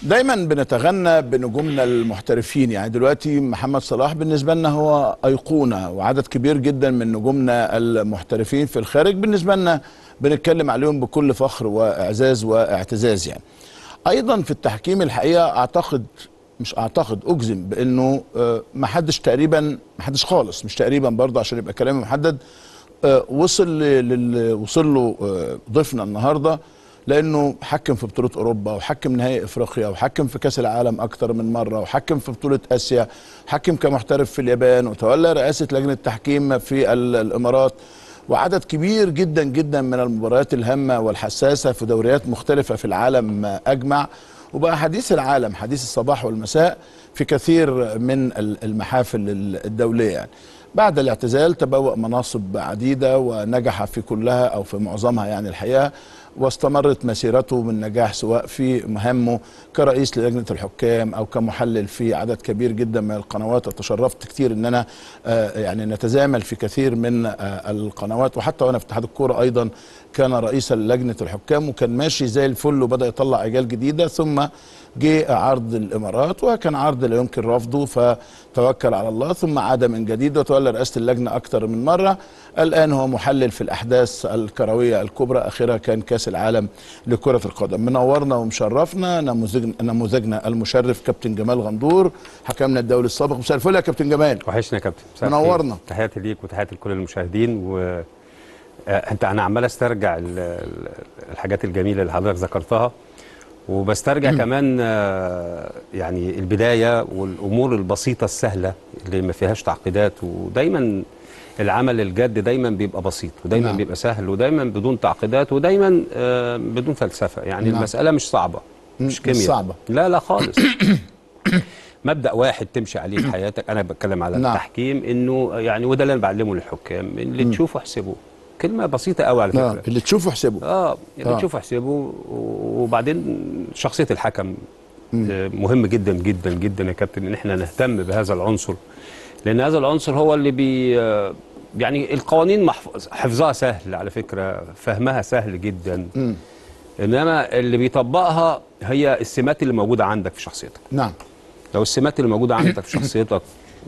دايما بنتغنى بنجومنا المحترفين يعني دلوقتي محمد صلاح بالنسبه لنا هو ايقونه وعدد كبير جدا من نجومنا المحترفين في الخارج بالنسبه لنا بنتكلم عليهم بكل فخر واعزاز واعتزاز يعني ايضا في التحكيم الحقيقه اعتقد مش اعتقد اجزم بانه آه، ما حدش تقريبا ما حدش خالص مش تقريبا برضه عشان يبقى كلامي محدد آه، وصل ل- لل وصل له آه، ضيفنا النهارده لانه حكم في بطوله اوروبا وحكم نهائي افريقيا وحكم في كاس العالم اكتر من مره وحكم في بطوله اسيا حكم كمحترف في اليابان وتولى رئاسه لجنه التحكيم في ال- الامارات وعدد كبير جدا جدا من المباريات الهامه والحساسه في دوريات مختلفه في العالم اجمع وبقى حديث العالم حديث الصباح والمساء في كثير من ال- المحافل ال- الدوليه يعني. بعد الاعتزال تبوأ مناصب عديدة ونجح في كلها أو في معظمها يعني الحقيقة واستمرت مسيرته من نجاح سواء في مهامه كرئيس للجنة الحكام أو كمحلل في عدد كبير جدا من القنوات وتشرفت كتير أن أنا آه، يعني نتزامل في كثير من آه، القنوات وحتى وأنا في اتحاد الكورة أيضا كان رئيسا للجنة الحكام وكان ماشي زي الفل وبدأ يطلع أجيال جديدة ثم جه عرض الامارات وكان عرض لا يمكن رفضه فتوكل على الله ثم عاد من جديد وتولى رئاسه اللجنه اكثر من مره الان هو محلل في الاحداث الكرويه الكبرى اخرها كان كاس العالم لكره القدم منورنا ومشرفنا نموذجنا نموذجنا المشرف كابتن جمال غندور حكمنا الدولي السابق مساء الفل يا كابتن جمال وحشنا يا كابتن مساء الخير. منورنا. تحياتي ليك وتحياتي لكل المشاهدين و آه، انت انا عمال استرجع ال- ال- الحاجات الجميله اللي حضرتك ذكرتها وبسترجع كمان آه، يعني البدايه والامور البسيطه السهله اللي ما فيهاش تعقيدات ودايما العمل الجد دايما بيبقى بسيط ودايما نعم. بيبقى سهل ودايما بدون تعقيدات ودايما آه، بدون فلسفه يعني نعم. المساله مش صعبه مش مش كيمياء صعبة. لا لا خالص مبدا واحد تمشي عليه في حياتك انا بتكلم على نعم. التحكيم انه يعني وده اللي انا بعلمه للحكام اللي تشوفه احسبه كلمه بسيطه قوي على آه، فكره اللي تشوفه احسبه اه اللي آه. تشوفه احسبه وبعدين شخصيه الحكم آه، مهم جدا جدا جدا يا كابتن ان احنا نهتم بهذا العنصر لان هذا العنصر هو اللي بي آه، يعني القوانين محفوظ حفظها سهل على فكره فهمها سهل جدا مم. انما اللي بيطبقها هي السمات اللي موجوده عندك في شخصيتك نعم لو السمات اللي موجوده عندك في شخصيتك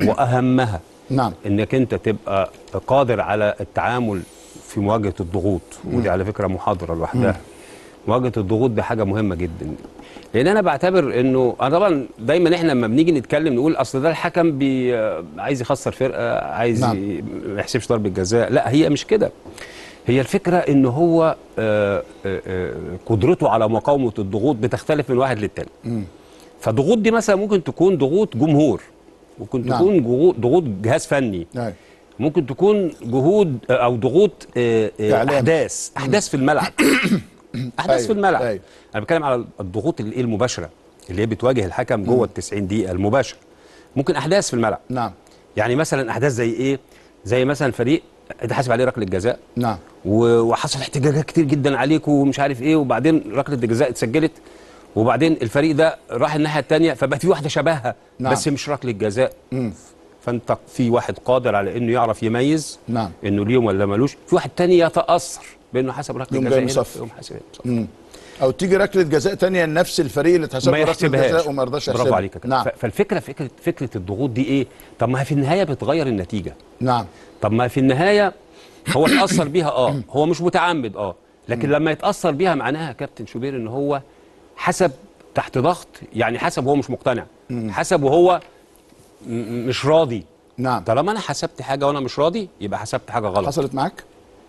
واهمها نعم انك انت تبقى قادر على التعامل في مواجهه الضغوط ودي على فكره محاضره لوحدها مواجهه الضغوط دي حاجه مهمه جدا لان انا بعتبر انه انا طبعا دايما احنا لما بنيجي نتكلم نقول اصل ده الحكم بي عايز يخسر فرقه عايز نعم. ي- ما يحسبش ضربه جزاء لا هي مش كده هي الفكره ان هو آه، آه، آه، قدرته على مقاومه الضغوط بتختلف من واحد للتاني فالضغوط دي مثلا ممكن تكون ضغوط جمهور ممكن نعم. تكون جهو- ضغوط جهاز فني أيوة. ممكن تكون جهود او ضغوط آه، آه، إعلام. احداث احداث في الملعب احداث أيوة، في الملعب أيوة. انا بتكلم على الضغوط اللي إيه المباشره اللي هي بتواجه الحكم جوه ال 90 دقيقه المباشره ممكن احداث في الملعب نعم يعني مثلا احداث زي ايه زي مثلا فريق انت حاسب عليه ركله جزاء نعم و- وحصل احتجاجات كتير جدا عليك ومش عارف ايه وبعدين ركله الجزاء اتسجلت وبعدين الفريق ده راح الناحيه الثانيه فبقى في واحده شبهها نعم. بس مش ركله جزاء مم. فانت في واحد قادر على انه يعرف يميز نعم انه ليهم ولا ملوش في واحد تاني يتاثر بانه حسب ركله يوم جزاء جاي هنا، مصفر. يوم حاسب مصفر. مم. او تيجي ركله جزاء تانية لنفس الفريق اللي اتحسب ما له ركله يحسبهاش جزاء وما رضاش يحسبها برافو عليك يا كابتن. نعم ف- فالفكره فكره فكره الضغوط دي ايه طب ما هي في النهايه بتغير النتيجه نعم طب ما في النهايه هو اتاثر بيها اه هو مش متعمد اه لكن لما يتاثر بيها معناها يا كابتن شوبير ان هو حسب تحت ضغط يعني حسب وهو مش مقتنع حسب وهو م- م- مش راضي نعم طالما انا حسبت حاجه وانا مش راضي يبقى حسبت حاجه غلط حصلت معاك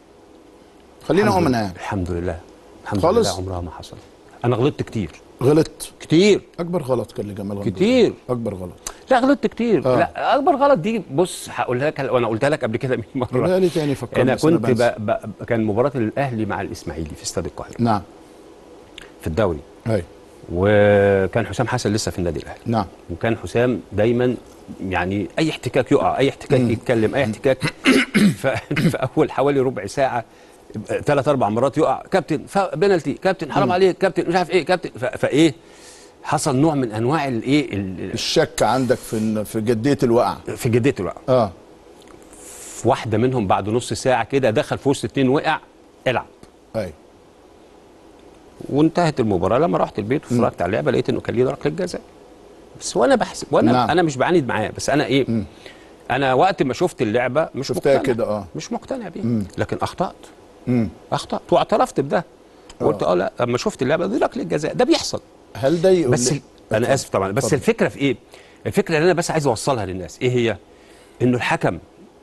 خلينا الحمد امنا لله. يعني الحمد لله الحمد خالص؟ لله عمرها ما حصل انا غلطت كتير غلطت كتير اكبر غلط كان لجمال غندور كتير. اكبر غلط لا غلطت كتير آه. لا اكبر غلط دي بص هقولها لك وانا قلتها لك قبل كده 100 مره قولها لي تاني فكرني انا بس أنا كنت بنسى. ب... ب... كان مباراه الاهلي مع الاسماعيلي في استاد القاهره نعم في الدوري اي وكان حسام حسن لسه في النادي الاهلي نعم وكان حسام دايما يعني اي احتكاك يقع اي احتكاك يتكلم اي احتكاك ف- في اول حوالي ربع ساعه ثلاث اربع مرات يقع كابتن بنالتي كابتن حرام عليك كابتن مش عارف ايه كابتن ف- فايه حصل نوع من انواع الايه ال- الشك عندك في في جديه الوقع في جديه الوقع اه في واحده منهم بعد نص ساعه كده دخل في وسط اتنين وقع العب اي وانتهت المباراه لما رحت البيت واتفرجت على اللعبه لقيت انه كان ليه ركله جزاء بس وانا بحسب وانا نعم. انا مش بعاند معاه بس انا ايه انا وقت ما شفت اللعبه مش شفتها مقتنع كده، آه. مش مقتنع بيها لكن اخطات مم. اخطات واعترفت بده وقلت اه لا لما شفت اللعبه دي ركله جزاء ده بيحصل هل ده يقول بس لي- انا اسف طبعا بس اتفضل. الفكره في ايه الفكره اللي انا بس عايز اوصلها للناس ايه هي انه الحكم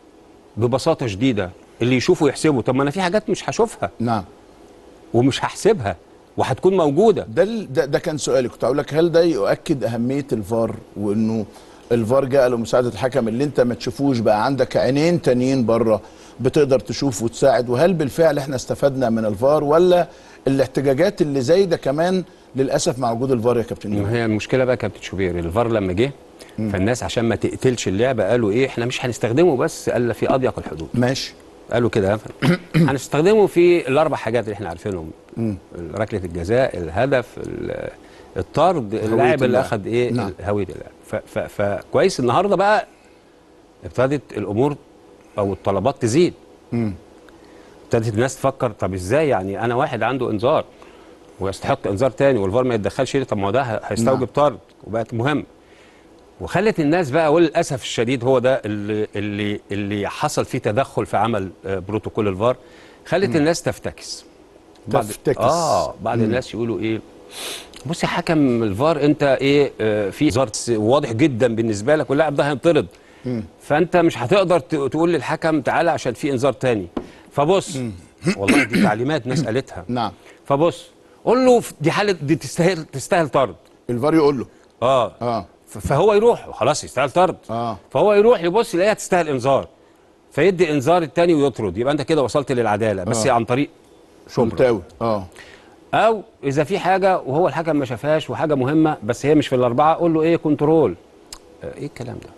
ببساطه شديده اللي يشوفه يحسبه طب ما انا في حاجات مش هشوفها نعم ومش هحسبها وهتكون موجوده ده ال- ده, ده كان سؤالي كنت اقول لك هل ده يؤكد اهميه الفار وانه الفار جاء لمساعده الحكم اللي انت ما تشوفوش بقى عندك عينين تانيين بره بتقدر تشوف وتساعد وهل بالفعل احنا استفدنا من الفار ولا الاحتجاجات اللي زي ده كمان للاسف مع وجود الفار يا كابتن ما يوسف هي المشكله بقى كابتن شوبير الفار لما جه فالناس عشان ما تقتلش اللعبه قالوا ايه احنا مش هنستخدمه بس الا في اضيق الحدود ماشي قالوا كده هنستخدمه في الاربع حاجات اللي احنا عارفينهم ركله الجزاء الهدف ال- الطرد اللاعب اللي اللاعب. اخذ ايه نعم. هويه اللاعب ف- ف- فكويس النهارده بقى ابتدت الامور او الطلبات تزيد مم. ابتدت الناس تفكر طب ازاي يعني انا واحد عنده انذار ويستحق انذار تاني والفار ما يتدخلش ليه طب ما هو ده ه- هيستوجب نعم. طرد وبقت مهم وخلت الناس بقى وللاسف الشديد هو ده اللي اللي اللي حصل فيه تدخل في عمل آه، بروتوكول الفار خلت الناس تفتكس بعض- تفتكس. اه بعض الناس يقولوا ايه بص يا حكم الفار انت ايه آه في انذار واضح جدا بالنسبه لك واللاعب ده هينطرد فانت مش هتقدر ت- تقول للحكم تعالى عشان في انذار تاني فبص والله دي تعليمات ناس قالتها نعم فبص قول له دي حاله دي تستاهل تستاهل طرد الفار يقول له اه اه ف- فهو يروح وخلاص يستاهل طرد اه فهو يروح يبص يلاقيها تستاهل انذار فيدي انذار التاني ويطرد يبقى انت كده وصلت للعداله بس آه. عن طريق شبرا ملتاوي اه او اذا في حاجه وهو الحكم ما شافهاش وحاجه مهمه بس هي مش في الاربعه قول له ايه كنترول آه، ايه الكلام ده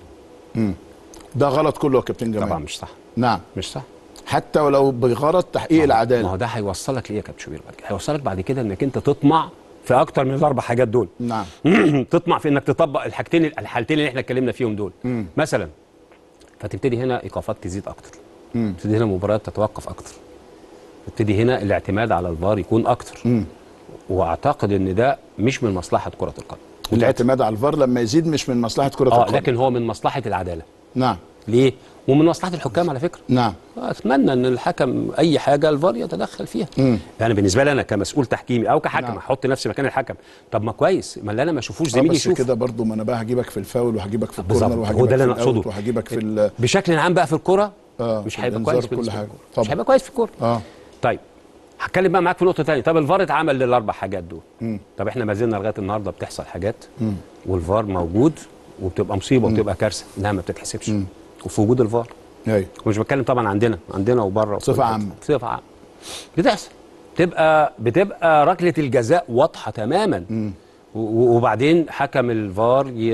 ده غلط كله يا كابتن جمال طبعا مش صح نعم مش صح حتى ولو بغرض تحقيق ما العداله هو ده هيوصلك ليه يا كابتن شوبير بعد كده هيوصلك بعد كده انك انت تطمع في اكتر من الاربع حاجات دول نعم تطمع في انك تطبق الحاجتين الحالتين اللي احنا اتكلمنا فيهم دول مثلا فتبتدي هنا ايقافات تزيد اكتر تبتدي هنا مباريات تتوقف اكتر تبتدي هنا الاعتماد على الفار يكون اكتر واعتقد ان ده مش من مصلحه كره القدم الاعتماد على الفار لما يزيد مش من مصلحه كره اه القدم لكن هو من مصلحه العداله نعم ليه ومن مصلحه الحكام على فكره نعم اتمنى ان الحكم اي حاجه الفار يتدخل فيها مم. يعني بالنسبه لي انا كمسؤول تحكيمي او كحكم نعم. احط نفسي مكان الحكم طب ما كويس ما اللي انا ما اشوفوش آه زميلي بس يشوف كده برضو ما انا بقى هجيبك في الفاول وهجيبك في بالظبط. الكورنر هو وهجيبك ده اللي في انا الأوت اقصده. وهجيبك في ال- بشكل عام بقى في الكوره آه، مش في هيبقى الإنذار كويس كل بالنسبة حاجة. للكرة. مش طبعا. هيبقى كويس في الكوره اه طيب هتكلم بقى معاك في نقطه ثانيه طب الفار اتعمل للاربع حاجات دول طب احنا ما زلنا لغايه النهارده بتحصل حاجات والفار موجود وبتبقى مصيبه وبتبقى كارثه انها ما بتتحسبش وفي وجود الفار ايوه ومش بتكلم طبعا عندنا عندنا وبره بصفة وكل حتة. عامة. بصفه عامه بتحصل بتبقى بتبقى ركله الجزاء واضحه تماما و- و- وبعدين حكم الفار ي...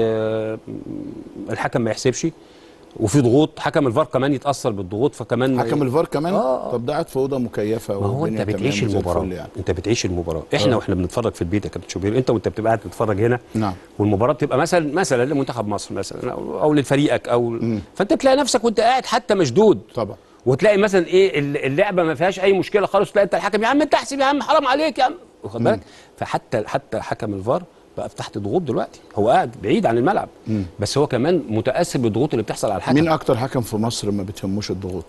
الحكم ما يحسبش وفي ضغوط حكم الفار كمان يتاثر بالضغوط فكمان حكم الفار كمان آه. طب ده قاعد في اوضه مكيفه ما هو انت والدنيا بتعيش تمام وزي المباراه الفل يعني. انت بتعيش المباراه احنا آه. واحنا بنتفرج في البيت يا كابتن شوبير انت وانت بتبقى قاعد تتفرج هنا نعم والمباراه بتبقى مثلا مثلا لمنتخب مصر مثلا او, أو لفريقك او فانت تلاقي نفسك وانت قاعد حتى مشدود طبعا وتلاقي مثلا ايه ال- اللعبه ما فيهاش اي مشكله خالص تلاقي انت الحكم يا عم انت احسب يا عم حرام عليك يا عم واخد بالك فحتى حتى حكم الفار بقى في تحت ضغوط دلوقتي هو قاعد بعيد عن الملعب بس هو كمان متاثر بالضغوط اللي بتحصل على الحكم مين اكتر حكم في مصر ما بتهموش الضغوط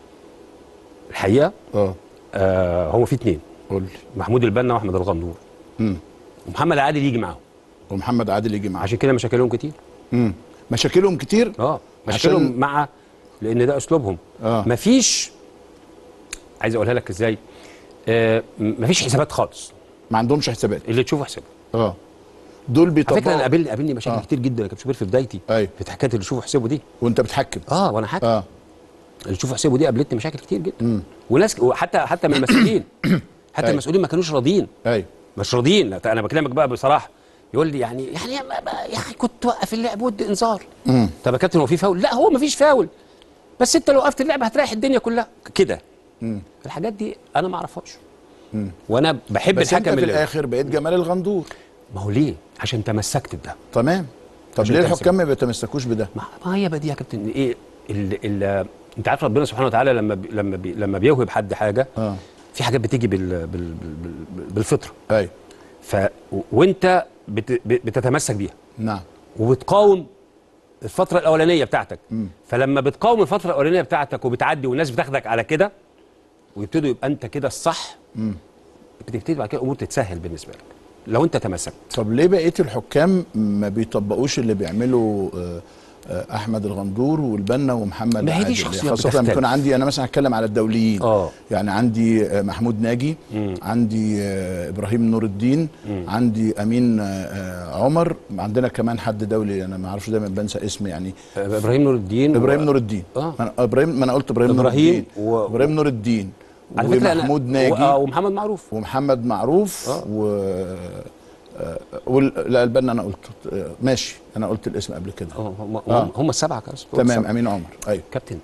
الحقيقه اه آه هو في اثنين قول لي محمود البنا واحمد الغندور مم. ومحمد عادل يجي معاهم ومحمد عادل يجي معاه عشان كده مشاكلهم كتير مم. مشاكلهم كتير اه مشاكلهم عشان- مع لان ده اسلوبهم آه. مفيش عايز اقولها لك ازاي آه م- مفيش حسابات خالص ما عندهمش حسابات اللي تشوفه حسابه اه دول على فكره انا بيطبقوا قابلني قابلني مشاكل آه. آه. كتير جدا يا كابتن شوبير في بدايتي ايوه في حكايه اللي تشوفه حسابه دي وانت بتحكم اه وانا حاكم اه اللي تشوفه حسابه دي قابلتني مشاكل كتير جدا وناس وحتى حتى من المسؤولين حتى أيوة. المسؤولين ما كانوش راضيين ايوه مش راضيين لا، انا بكلمك بقى بصراحه يقول لي يعني يعني يا ما- ما- يا اخي كنت توقف اللعب ودي انذار مم. طب يا كابتن هو في فاول لا هو ما فيش فاول بس انت لو وقفت اللعب هتريح الدنيا كلها كده الحاجات دي انا ما اعرفهاش وانا بحب بس انت الحكم في اللي الاخر بقيت جمال الغندور ما هو ليه عشان تمسكت بده تمام طب عشان ليه تحسب. الحكام ما بيتمسكوش بده ما ما هي بقى دي يا كابتن ايه ال ال انت عارف ربنا سبحانه وتعالى لما بي لما بي لما بيوهب حد حاجه اه في حاجات بتيجي بال بال بال بال بالفطره ايوه ف و- وانت بت ب- بتتمسك بيها نعم وبتقاوم الفتره الاولانيه بتاعتك فلما بتقاوم الفتره الاولانيه بتاعتك وبتعدي والناس بتاخدك على كده ويبتدوا يبقى انت كده الصح بتبتدي بعد كده الامور تتسهل بالنسبه لك لو انت تمسكت طب ليه بقيه الحكام ما بيطبقوش اللي بيعمله آه، آه، احمد الغندور والبنا ومحمد ما هي دي عادل؟ شخصيات خاصه لما بتختلف. يكون عندي انا مثلا هتكلم على الدوليين اه يعني عندي آه، محمود ناجي عندي آه، ابراهيم نور الدين عندي امين آه، آه، عمر عندنا كمان حد دولي انا ما اعرفش دايما بنسى اسم يعني ابراهيم نور الدين ابراهيم و- نور الدين آه. ما أنا- ابراهيم ما انا قلت ابراهيم, نور إبراهيم الدين و- ابراهيم نور الدين على فكره أنا- ومحمود و- ناجي آه، ومحمد معروف ومحمد معروف آه. و آه، وال... لا البنا انا قلت آه، ماشي انا قلت الاسم قبل كده اه هم آه. هم, هم السبعه كده تمام امين عمر ايوه كابتن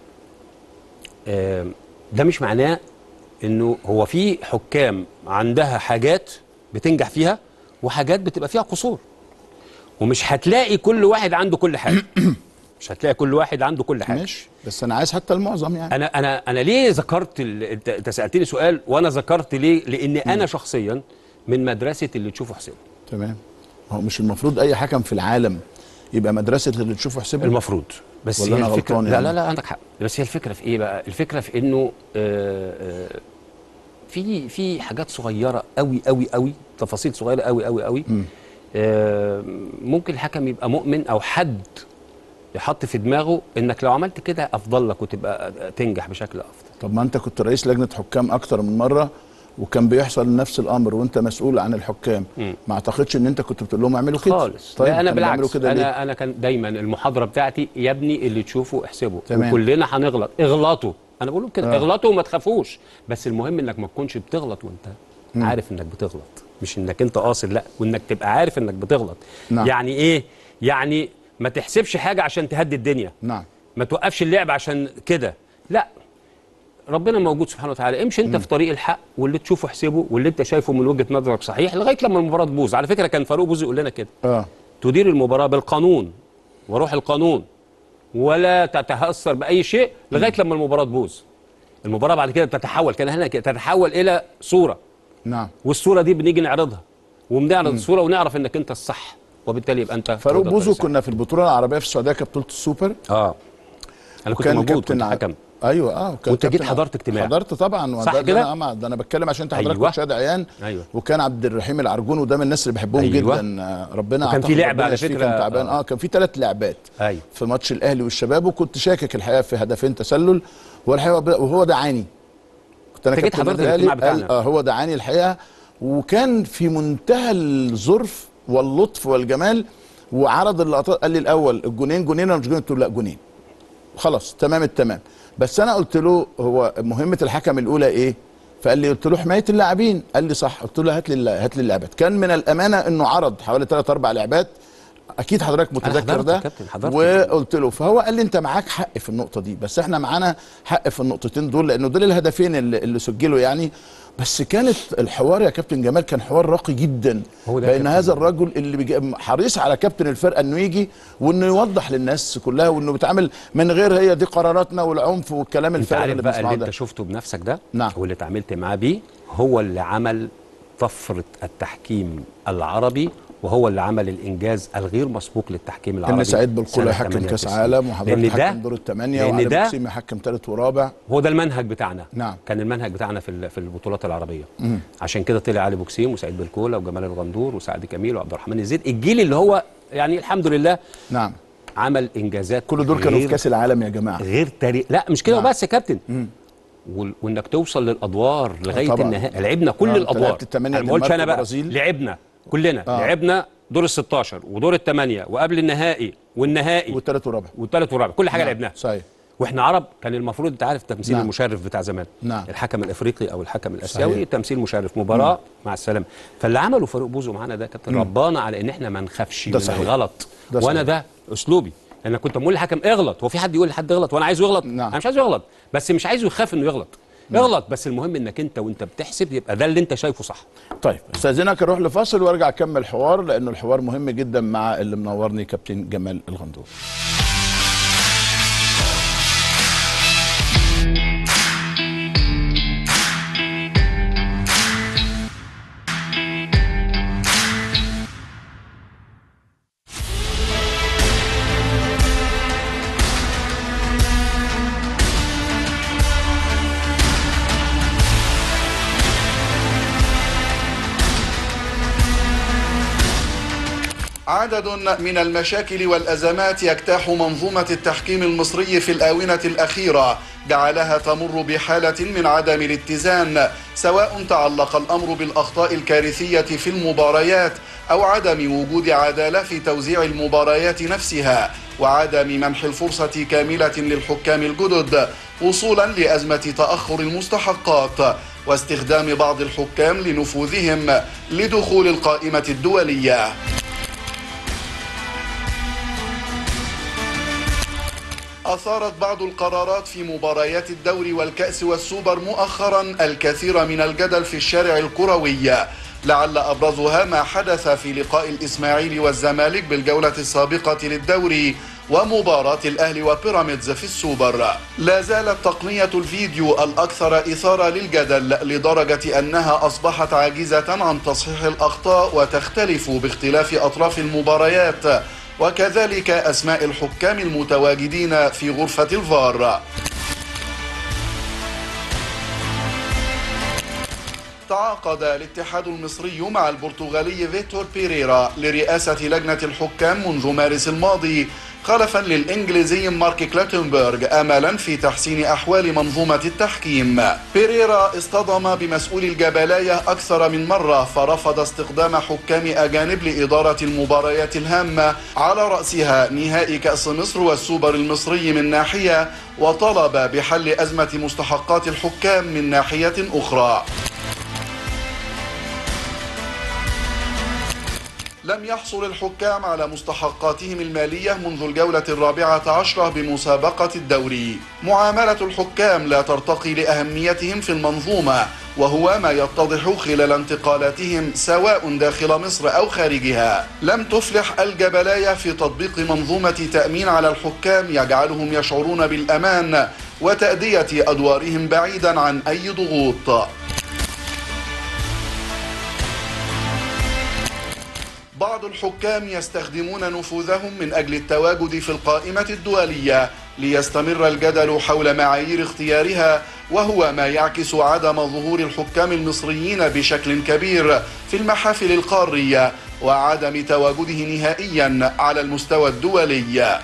آم، ده مش معناه انه هو في حكام عندها حاجات بتنجح فيها وحاجات بتبقى فيها قصور ومش هتلاقي كل واحد عنده كل حاجه مش هتلاقي كل واحد عنده كل حاجه ماشي بس انا عايز حتى المعظم يعني انا انا انا ليه ذكرت ال... انت أنت سالتني سؤال وانا ذكرت ليه لان انا شخصيا من مدرسه اللي تشوفه حسين تمام هو مش المفروض اي حكم في العالم يبقى مدرسه اللي تشوفه حسابه المفروض بس ولا هي أنا الفكره غلطان لا يعني؟ لا لا عندك حق بس هي الفكره في ايه بقى الفكره في انه آه، آه، في في حاجات صغيره قوي قوي قوي تفاصيل صغيره قوي قوي قوي آه، ممكن الحكم يبقى مؤمن او حد يحط في دماغه انك لو عملت كده افضل لك وتبقى تنجح بشكل افضل طب ما انت كنت رئيس لجنه حكام اكتر من مره وكان بيحصل نفس الامر وانت مسؤول عن الحكام مم. ما اعتقدش ان انت كنت بتقول لهم اعملوا كده خالص طيب لا انا كانوا بيعملوا بالعكس كده ليه؟ انا انا كان دايما المحاضره بتاعتي يا ابني اللي تشوفه احسبه تمام. وكلنا هنغلط اغلطوا انا بقول لهم كده آه. اغلطوا وما تخافوش بس المهم انك ما تكونش بتغلط وانت عارف انك بتغلط مش انك انت قاصد لا وانك تبقى عارف انك بتغلط نعم. يعني ايه يعني ما تحسبش حاجه عشان تهدي الدنيا نعم ما توقفش اللعب عشان كده لا ربنا موجود سبحانه وتعالى امشي انت في طريق الحق واللي تشوفه احسبه واللي انت شايفه من وجهه نظرك صحيح لغايه لما المباراه تبوظ على فكره كان فاروق بوزي يقول لنا كده اه تدير المباراة بالقانون وروح القانون ولا تتأثر بأي شيء لغاية لما المباراة تبوظ المباراة بعد كده بتتحول كان هنا كده تتحول إلى صورة نعم والصورة دي بنيجي نعرضها وبنعرض الصورة ونعرف إنك أنت الصح وبالتالي يبقى أنت فاروق تقدر بوزو تساعد. كنا في البطوله العربيه في السعوديه كانت بطوله السوبر آه أنا كنت وكان موجود كابتن كنت ع- حكم ايوه اه وكان وأنت جيت كابتن ع- حضرت اجتماع. حضرت طبعا صح وده- ده كده؟ أنا- ده انا بتكلم عشان انت حضرتك أيوة. كنت شاد عيان أيوة. وكان عبد الرحيم العرجون وده من الناس اللي بحبهم أيوة. جدا آه، ربنا وكان في أعتقد لعبة ربنا على يشفيه، فكرة، كان تعبان آه. اه كان في ثلاث لعبات أيوة في ماتش الاهلي والشباب وكنت شاكك الحقيقه في هدفين تسلل والحقيقه ب- وهو دعاني كنت انا أنت جيت كابتن حضرت النادي الأهلي، الاجتماع قال بتاعنا. اه هو دعاني الحقيقه وكان في منتهى الظرف واللطف والجمال وعرض اللقطات قال لي الاول الجونين جونين ولا مش جونين قلت له لا جونين خلاص تمام التمام بس انا قلت له هو مهمه الحكم الاولى ايه فقال لي قلت له حمايه اللاعبين قال لي صح قلت له هات لي هات لي اللعبات كان من الامانه انه عرض حوالي ثلاث اربع لعبات اكيد حضرتك متذكر حضرت يا ده كابتن، حضرت. وقلت له فهو قال لي انت معاك حق في النقطه دي بس احنا معانا حق في النقطتين دول لانه دول الهدفين اللي, اللي سجلوا يعني بس كانت الحوار يا كابتن جمال كان حوار راقي جدا هو ده بين كابتن هذا الرجل اللي بيجي حريص على كابتن الفرقه انه يجي وانه يوضح للناس كلها وانه بيتعامل من غير هي دي قراراتنا والعنف والكلام أنت الفارغ عارف اللي بقى اللي بنسمعه أنت ده شفته بنفسك ده نعم. واللي اتعاملت معاه بيه هو اللي عمل طفرة التحكيم العربي وهو اللي عمل الانجاز الغير مسبوق للتحكيم العربي ان سعيد بالقوله سنة يحكم كاس 98. عالم وحضرتك لان ده حكم دور الثمانيه لأن وعلي ده- بوكسيم يحكم ثالث ورابع هو ده المنهج بتاعنا نعم. كان المنهج بتاعنا في ال- في البطولات العربيه عشان كده طلع علي بوكسيم وسعيد بالكوله وجمال الغندور وسعد كميل وعبد الرحمن الزيد الجيل اللي هو يعني الحمد لله نعم عمل انجازات كل دول كانوا في غير- كاس العالم يا جماعه غير تاريخ لا مش كده نعم. بس يا كابتن وال- وانك توصل للادوار لغايه طبعاً. النهائي لعبنا كل آه، أنت الادوار لعبت التمانية انا ما قلتش انا دنمارك بقى والبرازيل. لعبنا كلنا آه. لعبنا دور ال 16 ودور الثمانيه وقبل النهائي والنهائي والثالث ورابع والثالث والرابع كل حاجه نعم، لعبناها صحيح واحنا عرب كان المفروض انت عارف تمثيل نعم. المشرف بتاع زمان نعم. الحكم الافريقي او الحكم الاسيوي صحيح. تمثيل مشرف مباراه مع السلامه فاللي عمله فاروق بوزو معانا ده كابتن ربانا على ان احنا ما نخافش ده من صحيح. الغلط ده وانا صحيح. ده اسلوبي انا كنت بقول للحكم اغلط هو في حد يقول لحد اغلط وانا عايزه يغلط نعم. انا مش عايزه يغلط بس مش عايزه يخاف انه يغلط اغلط بس المهم انك انت وانت بتحسب يبقى ده اللي انت شايفه صح طيب استاذنك اروح لفاصل وارجع اكمل الحوار لانه الحوار مهم جدا مع اللي منورني كابتن جمال الغندور عدد من المشاكل والأزمات يجتاح منظومة التحكيم المصري في الآونة الأخيرة جعلها تمر بحالة من عدم الاتزان سواء تعلق الأمر بالأخطاء الكارثية في المباريات أو عدم وجود عدالة في توزيع المباريات نفسها وعدم منح الفرصة كاملة للحكام الجدد وصولا لأزمة تأخر المستحقات واستخدام بعض الحكام لنفوذهم لدخول القائمة الدولية أثارت بعض القرارات في مباريات الدوري والكأس والسوبر مؤخرا الكثير من الجدل في الشارع الكروي لعل أبرزها ما حدث في لقاء الإسماعيلي والزمالك بالجولة السابقة للدوري ومباراة الأهلي وبيراميدز في السوبر لا زالت تقنية الفيديو الأكثر إثارة للجدل لدرجة أنها أصبحت عاجزة عن تصحيح الأخطاء وتختلف باختلاف أطراف المباريات وكذلك أسماء الحكام المتواجدين في غرفة الفار تعاقد الاتحاد المصري مع البرتغالي فيتور بيريرا لرئاسة لجنة الحكام منذ مارس الماضي خلفا للإنجليزي مارك كلاتنبرغ أملا في تحسين أحوال منظومة التحكيم بيريرا اصطدم بمسؤول الجبلاية أكثر من مرة فرفض استخدام حكام أجانب لإدارة المباريات الهامة على رأسها نهائي كأس مصر والسوبر المصري من ناحية وطلب بحل أزمة مستحقات الحكام من ناحية أخرى لم يحصل الحكام على مستحقاتهم المالية منذ الجولة الرابعة عشرة بمسابقة الدوري معاملة الحكام لا ترتقي لأهميتهم في المنظومة وهو ما يتضح خلال انتقالاتهم سواء داخل مصر أو خارجها لم تفلح الجبلاية في تطبيق منظومة تأمين على الحكام يجعلهم يشعرون بالأمان وتأدية أدوارهم بعيدا عن أي ضغوط بعض الحكام يستخدمون نفوذهم من أجل التواجد في القائمة الدولية ليستمر الجدل حول معايير اختيارها وهو ما يعكس عدم ظهور الحكام المصريين بشكل كبير في المحافل القارية وعدم تواجده نهائيا على المستوى الدولي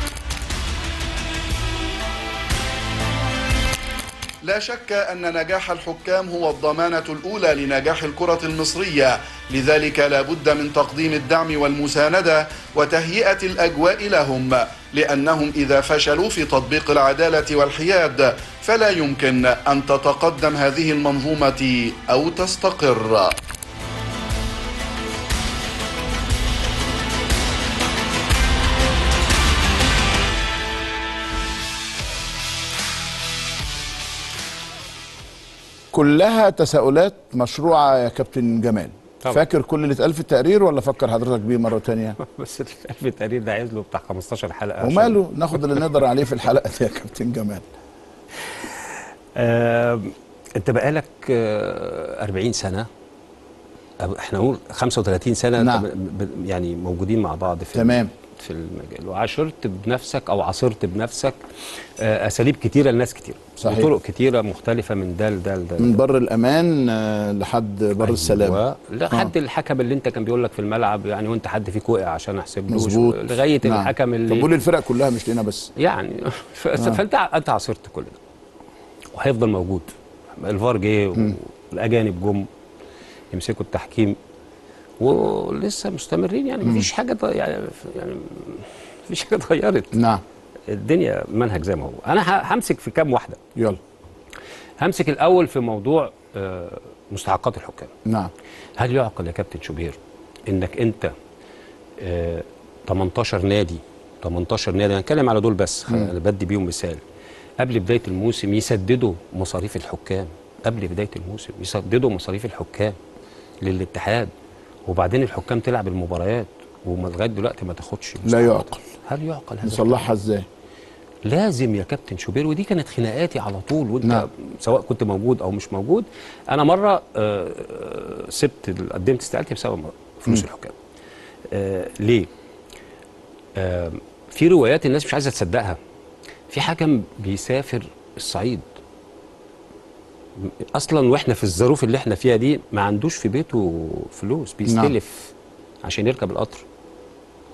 لا شك أن نجاح الحكام هو الضمانة الأولى لنجاح الكرة المصرية لذلك لا بد من تقديم الدعم والمساندة وتهيئة الأجواء لهم لأنهم إذا فشلوا في تطبيق العدالة والحياد فلا يمكن أن تتقدم هذه المنظومة أو تستقر كلها تساؤلات مشروعه يا كابتن جمال طبعا. فاكر كل اللي اتقال في التقرير ولا فكر حضرتك بيه مره تانية بس الف التقرير ده عايز له بتاع 15 حلقه عشان- وماله ناخد اللي نقدر عليه في الحلقه دي يا كابتن جمال آه، انت بقالك آه 40 سنه أو احنا نقول 35 سنه نعم. طب- ب- يعني موجودين مع بعض في تمام. في المجال وعاشرت بنفسك او عاصرت بنفسك آه اساليب كتيره لناس كتير صحيح. وطرق كتيره مختلفه من ده لده لده من بر الامان آه، لحد بر السلام أيوة. لحد الحكم اللي انت كان بيقول لك في الملعب يعني وانت حد فيك وقع عشان احسب له مظبوط لغايه نعم. الحكم اللي طب قول الفرق كلها مش لينا بس يعني ف... فانت انت عاصرت كل ده وهيفضل موجود الفار جه والاجانب جم يمسكوا التحكيم ولسه مستمرين يعني مفيش حاجه ط- يعني يعني مفيش حاجه اتغيرت نعم الدنيا منهج زي ما هو انا ه- همسك في كام واحده يلا همسك الاول في موضوع آه، مستحقات الحكام نعم هل يعقل يا كابتن شوبير انك انت آه 18 نادي 18 نادي انا هنتكلم على دول بس خ- انا بدي بيهم مثال قبل بدايه الموسم يسددوا مصاريف الحكام قبل بدايه الموسم يسددوا مصاريف الحكام للاتحاد وبعدين الحكام تلعب المباريات وما لغايه دلوقتي ما تاخدش لا مستحقات. يعقل هل يعقل هذا نصلحها ازاي لازم يا كابتن شوبير ودي كانت خناقاتي على طول وانت نعم. نعم. سواء كنت موجود او مش موجود انا مره آه، آه، سبت ال- قدمت استقالتي بسبب فلوس الحكام آه، ليه آه، في روايات الناس مش عايزه تصدقها في حكم بيسافر الصعيد اصلا واحنا في الظروف اللي احنا فيها دي ما عندوش في بيته فلوس بيستلف عشان يركب القطر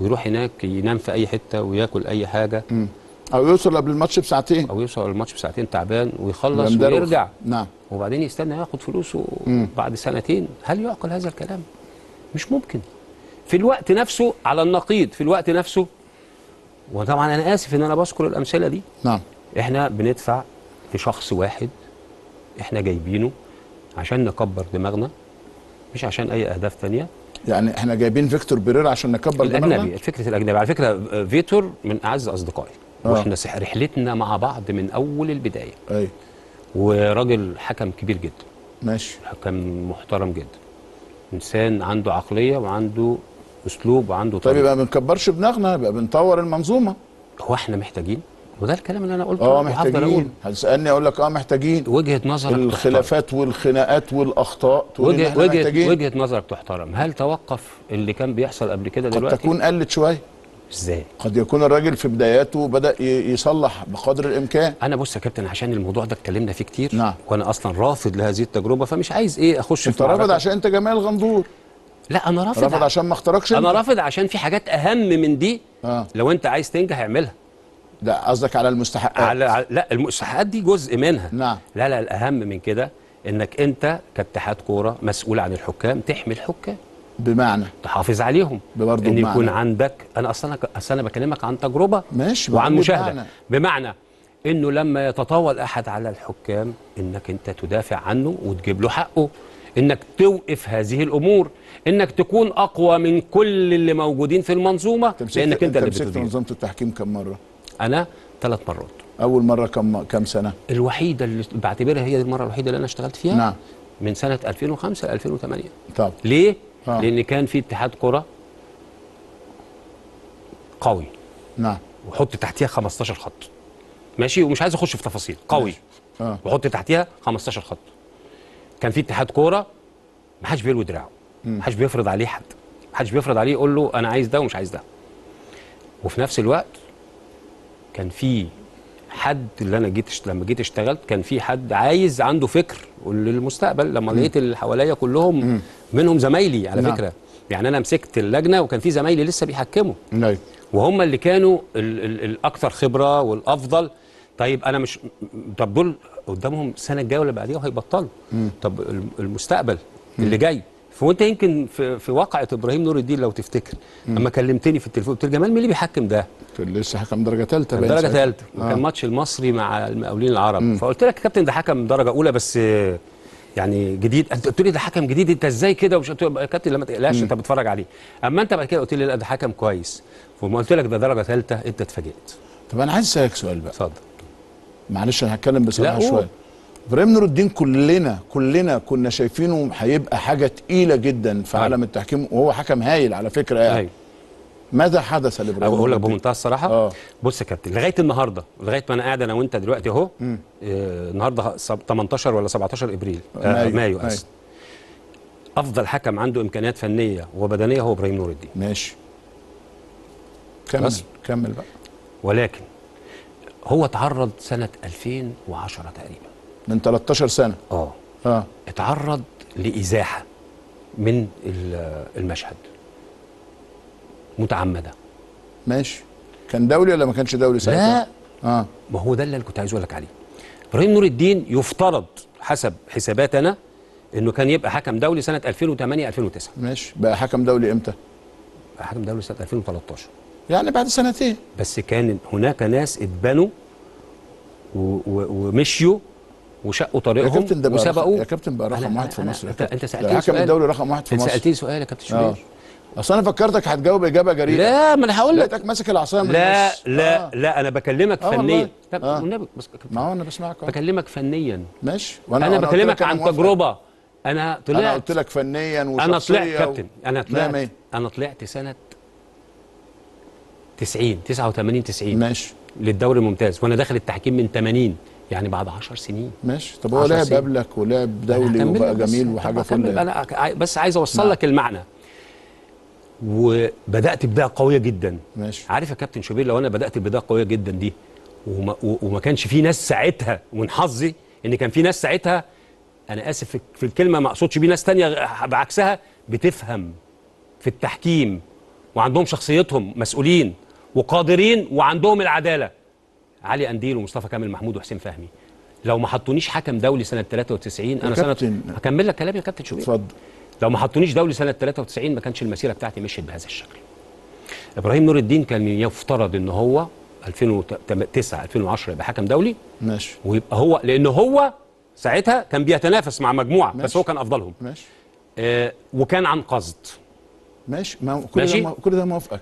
ويروح هناك ينام في اي حته وياكل اي حاجه او يوصل قبل الماتش بساعتين او يوصل الماتش بساعتين تعبان ويخلص يندرج. ويرجع نعم وبعدين يستنى ياخد فلوسه بعد سنتين هل يعقل هذا الكلام مش ممكن في الوقت نفسه على النقيض في الوقت نفسه وطبعا انا اسف ان انا بذكر الامثله دي نعم احنا بندفع لشخص واحد احنا جايبينه عشان نكبر دماغنا مش عشان اي اهداف تانية يعني احنا جايبين فيكتور بيريرا عشان نكبر دماغنا الاجنبي فكره الاجنبي على فكره آه، فيتور من اعز اصدقائي آه. واحنا سح- رحلتنا مع بعض من اول البدايه ايوه وراجل حكم كبير جدا ماشي حكم محترم جدا انسان عنده عقليه وعنده اسلوب وعنده طيب طريقه يبقى ما بنكبرش دماغنا يبقى بنطور المنظومه هو احنا محتاجين وده الكلام اللي انا قلته اه وهفضل أقول. محتاجين هتسالني اقول لك اه محتاجين وجهه نظرك تحترم. الخلافات والخناقات والاخطاء تقول ان وجهه احنا وجهه محتاجين وجهه نظرك تحترم هل توقف اللي كان بيحصل قبل كده قد دلوقتي تكون قلت شويه ازاي قد يكون الراجل في بداياته بدا ي- يصلح بقدر الامكان انا بص يا كابتن عشان الموضوع ده اتكلمنا فيه كتير نعم. وانا اصلا رافض لهذه التجربه فمش عايز ايه اخش انت في رافض معركة. عشان انت جمال غندور لا انا رافض رافض ع- عشان ما اختاركش انا انت رافض عشان في حاجات اهم من دي اه لو انت عايز تنجح اعملها ده قصدك على المستحقات على على- لا المستحقات دي جزء منها نعم. لا لا الاهم من كده انك انت كاتحاد كوره مسؤول عن الحكام تحمي الحكام بمعنى تحافظ عليهم برضه ان بمعنى. يكون عندك انا اصلا اصلا انا بكلمك عن تجربه ماشي وعن بقول مشاهده بمعنى. بمعنى انه لما يتطاول احد على الحكام انك انت تدافع عنه وتجيب له حقه انك توقف هذه الامور انك تكون اقوى من كل اللي موجودين في المنظومه مسكت- لانك انت اللي مسكت بتدير منظومه التحكيم كم مره انا ثلاث مرات اول مره كم كم سنه الوحيده اللي بعتبرها هي المره الوحيده اللي انا اشتغلت فيها نعم. من سنه 2005 ل 2008 طب ليه؟ آه. لان كان في اتحاد كره قوي نعم وحط تحتيها 15 خط ماشي ومش عايز اخش في تفاصيل قوي اه وحط تحتيها 15 خط كان في اتحاد كوره ما حدش بيلوي دراعه ما حدش بيفرض عليه حد ما حدش بيفرض عليه يقول له انا عايز ده ومش عايز ده وفي نفس الوقت كان في حد اللي انا جيت اشت- لما جيت اشتغلت كان في حد عايز عنده فكر للمستقبل لما لقيت اللي حواليا كلهم منهم زمايلي على نعم. فكره يعني انا مسكت اللجنه وكان في زمايلي لسه بيحكموا ايوه وهم اللي كانوا ال ال الاكثر خبره والافضل طيب انا مش طب دول قدامهم السنه الجايه ولا بعديها وهيبطلوا طب الم- المستقبل اللي جاي فوانت يمكن في في واقعه ابراهيم نور الدين لو تفتكر اما كلمتني في التليفون قلت له جمال مين اللي بيحكم ده؟ كان لسه حكم درجه ثالثه كان درجه ثالثه وكان ماتش المصري مع المقاولين العرب فقلت لك يا كابتن ده حكم درجه اولى بس آه، يعني جديد انت قلت لي ده حكم جديد انت ازاي كده ومش قلت له يا كابتن لما تقلقش انت بتتفرج عليه اما انت بعد كده قلت لي لا ده حكم كويس فلما قلت لك ده درجه ثالثه انت اتفاجئت طب انا عايز اسالك سؤال بقى اتفضل معلش انا هتكلم بصراحه لا، قول. شويه ابراهيم نور الدين كلنا كلنا كنا شايفينه هيبقى حاجه تقيله جدا في أيوة. عالم التحكيم وهو حكم هايل على فكره يعني ايوه ماذا حدث لابراهيم اقول نور لك الدين؟ بمنتهى الصراحه آه. بص يا كابتن لغايه النهارده لغايه ما انا قاعد انا وانت دلوقتي اهو آه النهارده سب- 18 ولا 17 ابريل آه مايو. مايو مايو. اسف افضل حكم عنده امكانيات فنيه وبدنيه هو ابراهيم نور الدين ماشي كمل بس. كمل بقى ولكن هو اتعرض سنه 2010 تقريبا من 13 سنه اه اه اتعرض لازاحه من ال- المشهد متعمده ماشي كان دولي ولا ما كانش دولي ساعتها لا اه ما هو ده اللي كنت عايز اقول لك عليه ابراهيم نور الدين يفترض حسب حسابات انا انه كان يبقى حكم دولي سنه 2008 2009 ماشي بقى حكم دولي امتى بقى حكم دولي سنه 2013 يعني بعد سنتين بس كان هناك ناس اتبنوا و- و- ومشيوا وشقوا يا طريقهم كابتن ده بقى رقم- وسبقوا يا كابتن بقى رقم أنا- واحد في أنا- مصر يا انت كابتن. انت ده سالتني الحكم سؤال الدولي رقم واحد في انت مصر سالتني سؤال يا كابتن اه شوبير اصل انا فكرتك هتجاوب اجابه جريئه لا ما انا هقول لك لقيتك ماسك العصايه من لا النص. لا آه. لا انا بكلمك آه والله. فنيا طب آه. والنبي بس ما هو انا بسمعك أهو. بكلمك فنيا ماشي انا, قلت لك بكلمك عن موافق. تجربه انا طلعت انا قلت لك فنيا وشخصيا انا طلعت و- كابتن انا مية طلعت مية. انا طلعت سنه 90 89 90 ماشي للدوري الممتاز وانا داخل التحكيم من 80 يعني بعد 10 سنين ماشي طب هو عشر لعب سنين. قبلك ولعب أنا دولي هكمل وبقى لك بس. جميل طب وحاجه هكمل. فل انا ع- بس عايز اوصل نعم. لك المعنى وبدات بدايه قويه جدا ماشي عارف يا كابتن شوبير لو انا بدات البدايه القويه جدا دي وما, و- وما كانش في ناس ساعتها ومن حظي ان كان في ناس ساعتها انا اسف في- في الكلمه ما اقصدش بيه ناس تانية بعكسها بتفهم في التحكيم وعندهم شخصيتهم مسؤولين وقادرين وعندهم العداله علي قنديل ومصطفى كامل محمود وحسين فهمي لو ما حطونيش حكم دولي سنه 93 انا سنه كابتن. هكمل لك كلامي يا كابتن شوبير اتفضل لو ما حطونيش دولي سنه 93 ما كانش المسيره بتاعتي مشيت بهذا الشكل ابراهيم نور الدين كان يفترض ان هو 2009 2010 يبقى حكم دولي ماشي ويبقى هو لان هو ساعتها كان بيتنافس مع مجموعه بس ماشي. هو كان افضلهم ماشي آه وكان عن قصد ماشي ما كل ماشي. ده ما- كل ده موافقك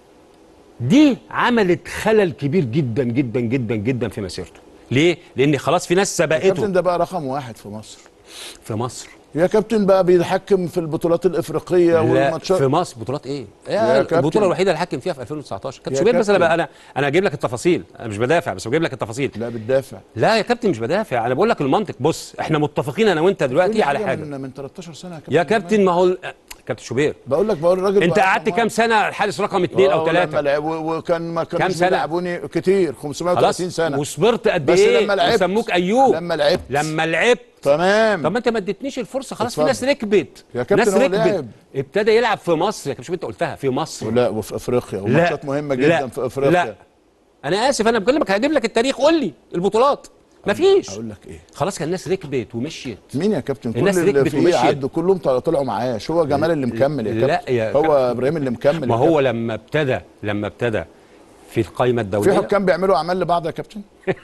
دي عملت خلل كبير جدا جدا جدا جدا في مسيرته ليه لان خلاص في ناس الكابتن سبقته ده بقى رقم واحد في مصر في مصر يا كابتن بقى بيتحكم في البطولات الافريقيه لا والماتشات في مصر بطولات ايه؟ يا يا كابتن. البطوله الوحيده اللي حكم فيها في 2019 كابتن يا شوبير بس انا كابتن. بقى انا انا هجيب لك التفاصيل انا مش بدافع بس بجيب لك التفاصيل لا بتدافع لا يا كابتن مش بدافع انا بقول لك المنطق بص احنا متفقين انا وانت دلوقتي كل على حاجه من, من 13 سنه يا كابتن يا كابتن ما هو ال- كابتن شوبير بقول لك بقول الراجل انت بقى قعدت رقم كام واحد. سنه الحارس رقم اثنين او آه، ولما ثلاثه لعب و- وكان ما كانوش كام سنة؟ بيلعبوني كتير 530 سنه وصبرت قد بس ايه لما لعبت وسموك ايوب لما لعبت لما لعبت تمام طب ما انت ما اديتنيش الفرصه خلاص في اتفضل. ناس ركبت يا كابتن ناس هو ركبت لعب. ابتدى يلعب في مصر يا كابتن شوف انت قلتها في مصر ولا وفي افريقيا لا وماتشات مهمه جدا لا في افريقيا لا انا اسف انا بكلمك هجيب لك التاريخ قول لي البطولات مفيش اقول لك ايه خلاص كان الناس ركبت ومشيت مين يا كابتن كل الناس اللي ركبت فيه ومشيت. عدوا كلهم طل- طلعوا معاه شو هو جمال اللي مكمل يا لا كابتن يا هو كابتن. ابراهيم اللي مكمل ما يا هو لما ابتدى لما ابتدى في القائمه كابتن. الدوليه في حكام بيعملوا اعمال لبعض يا كابتن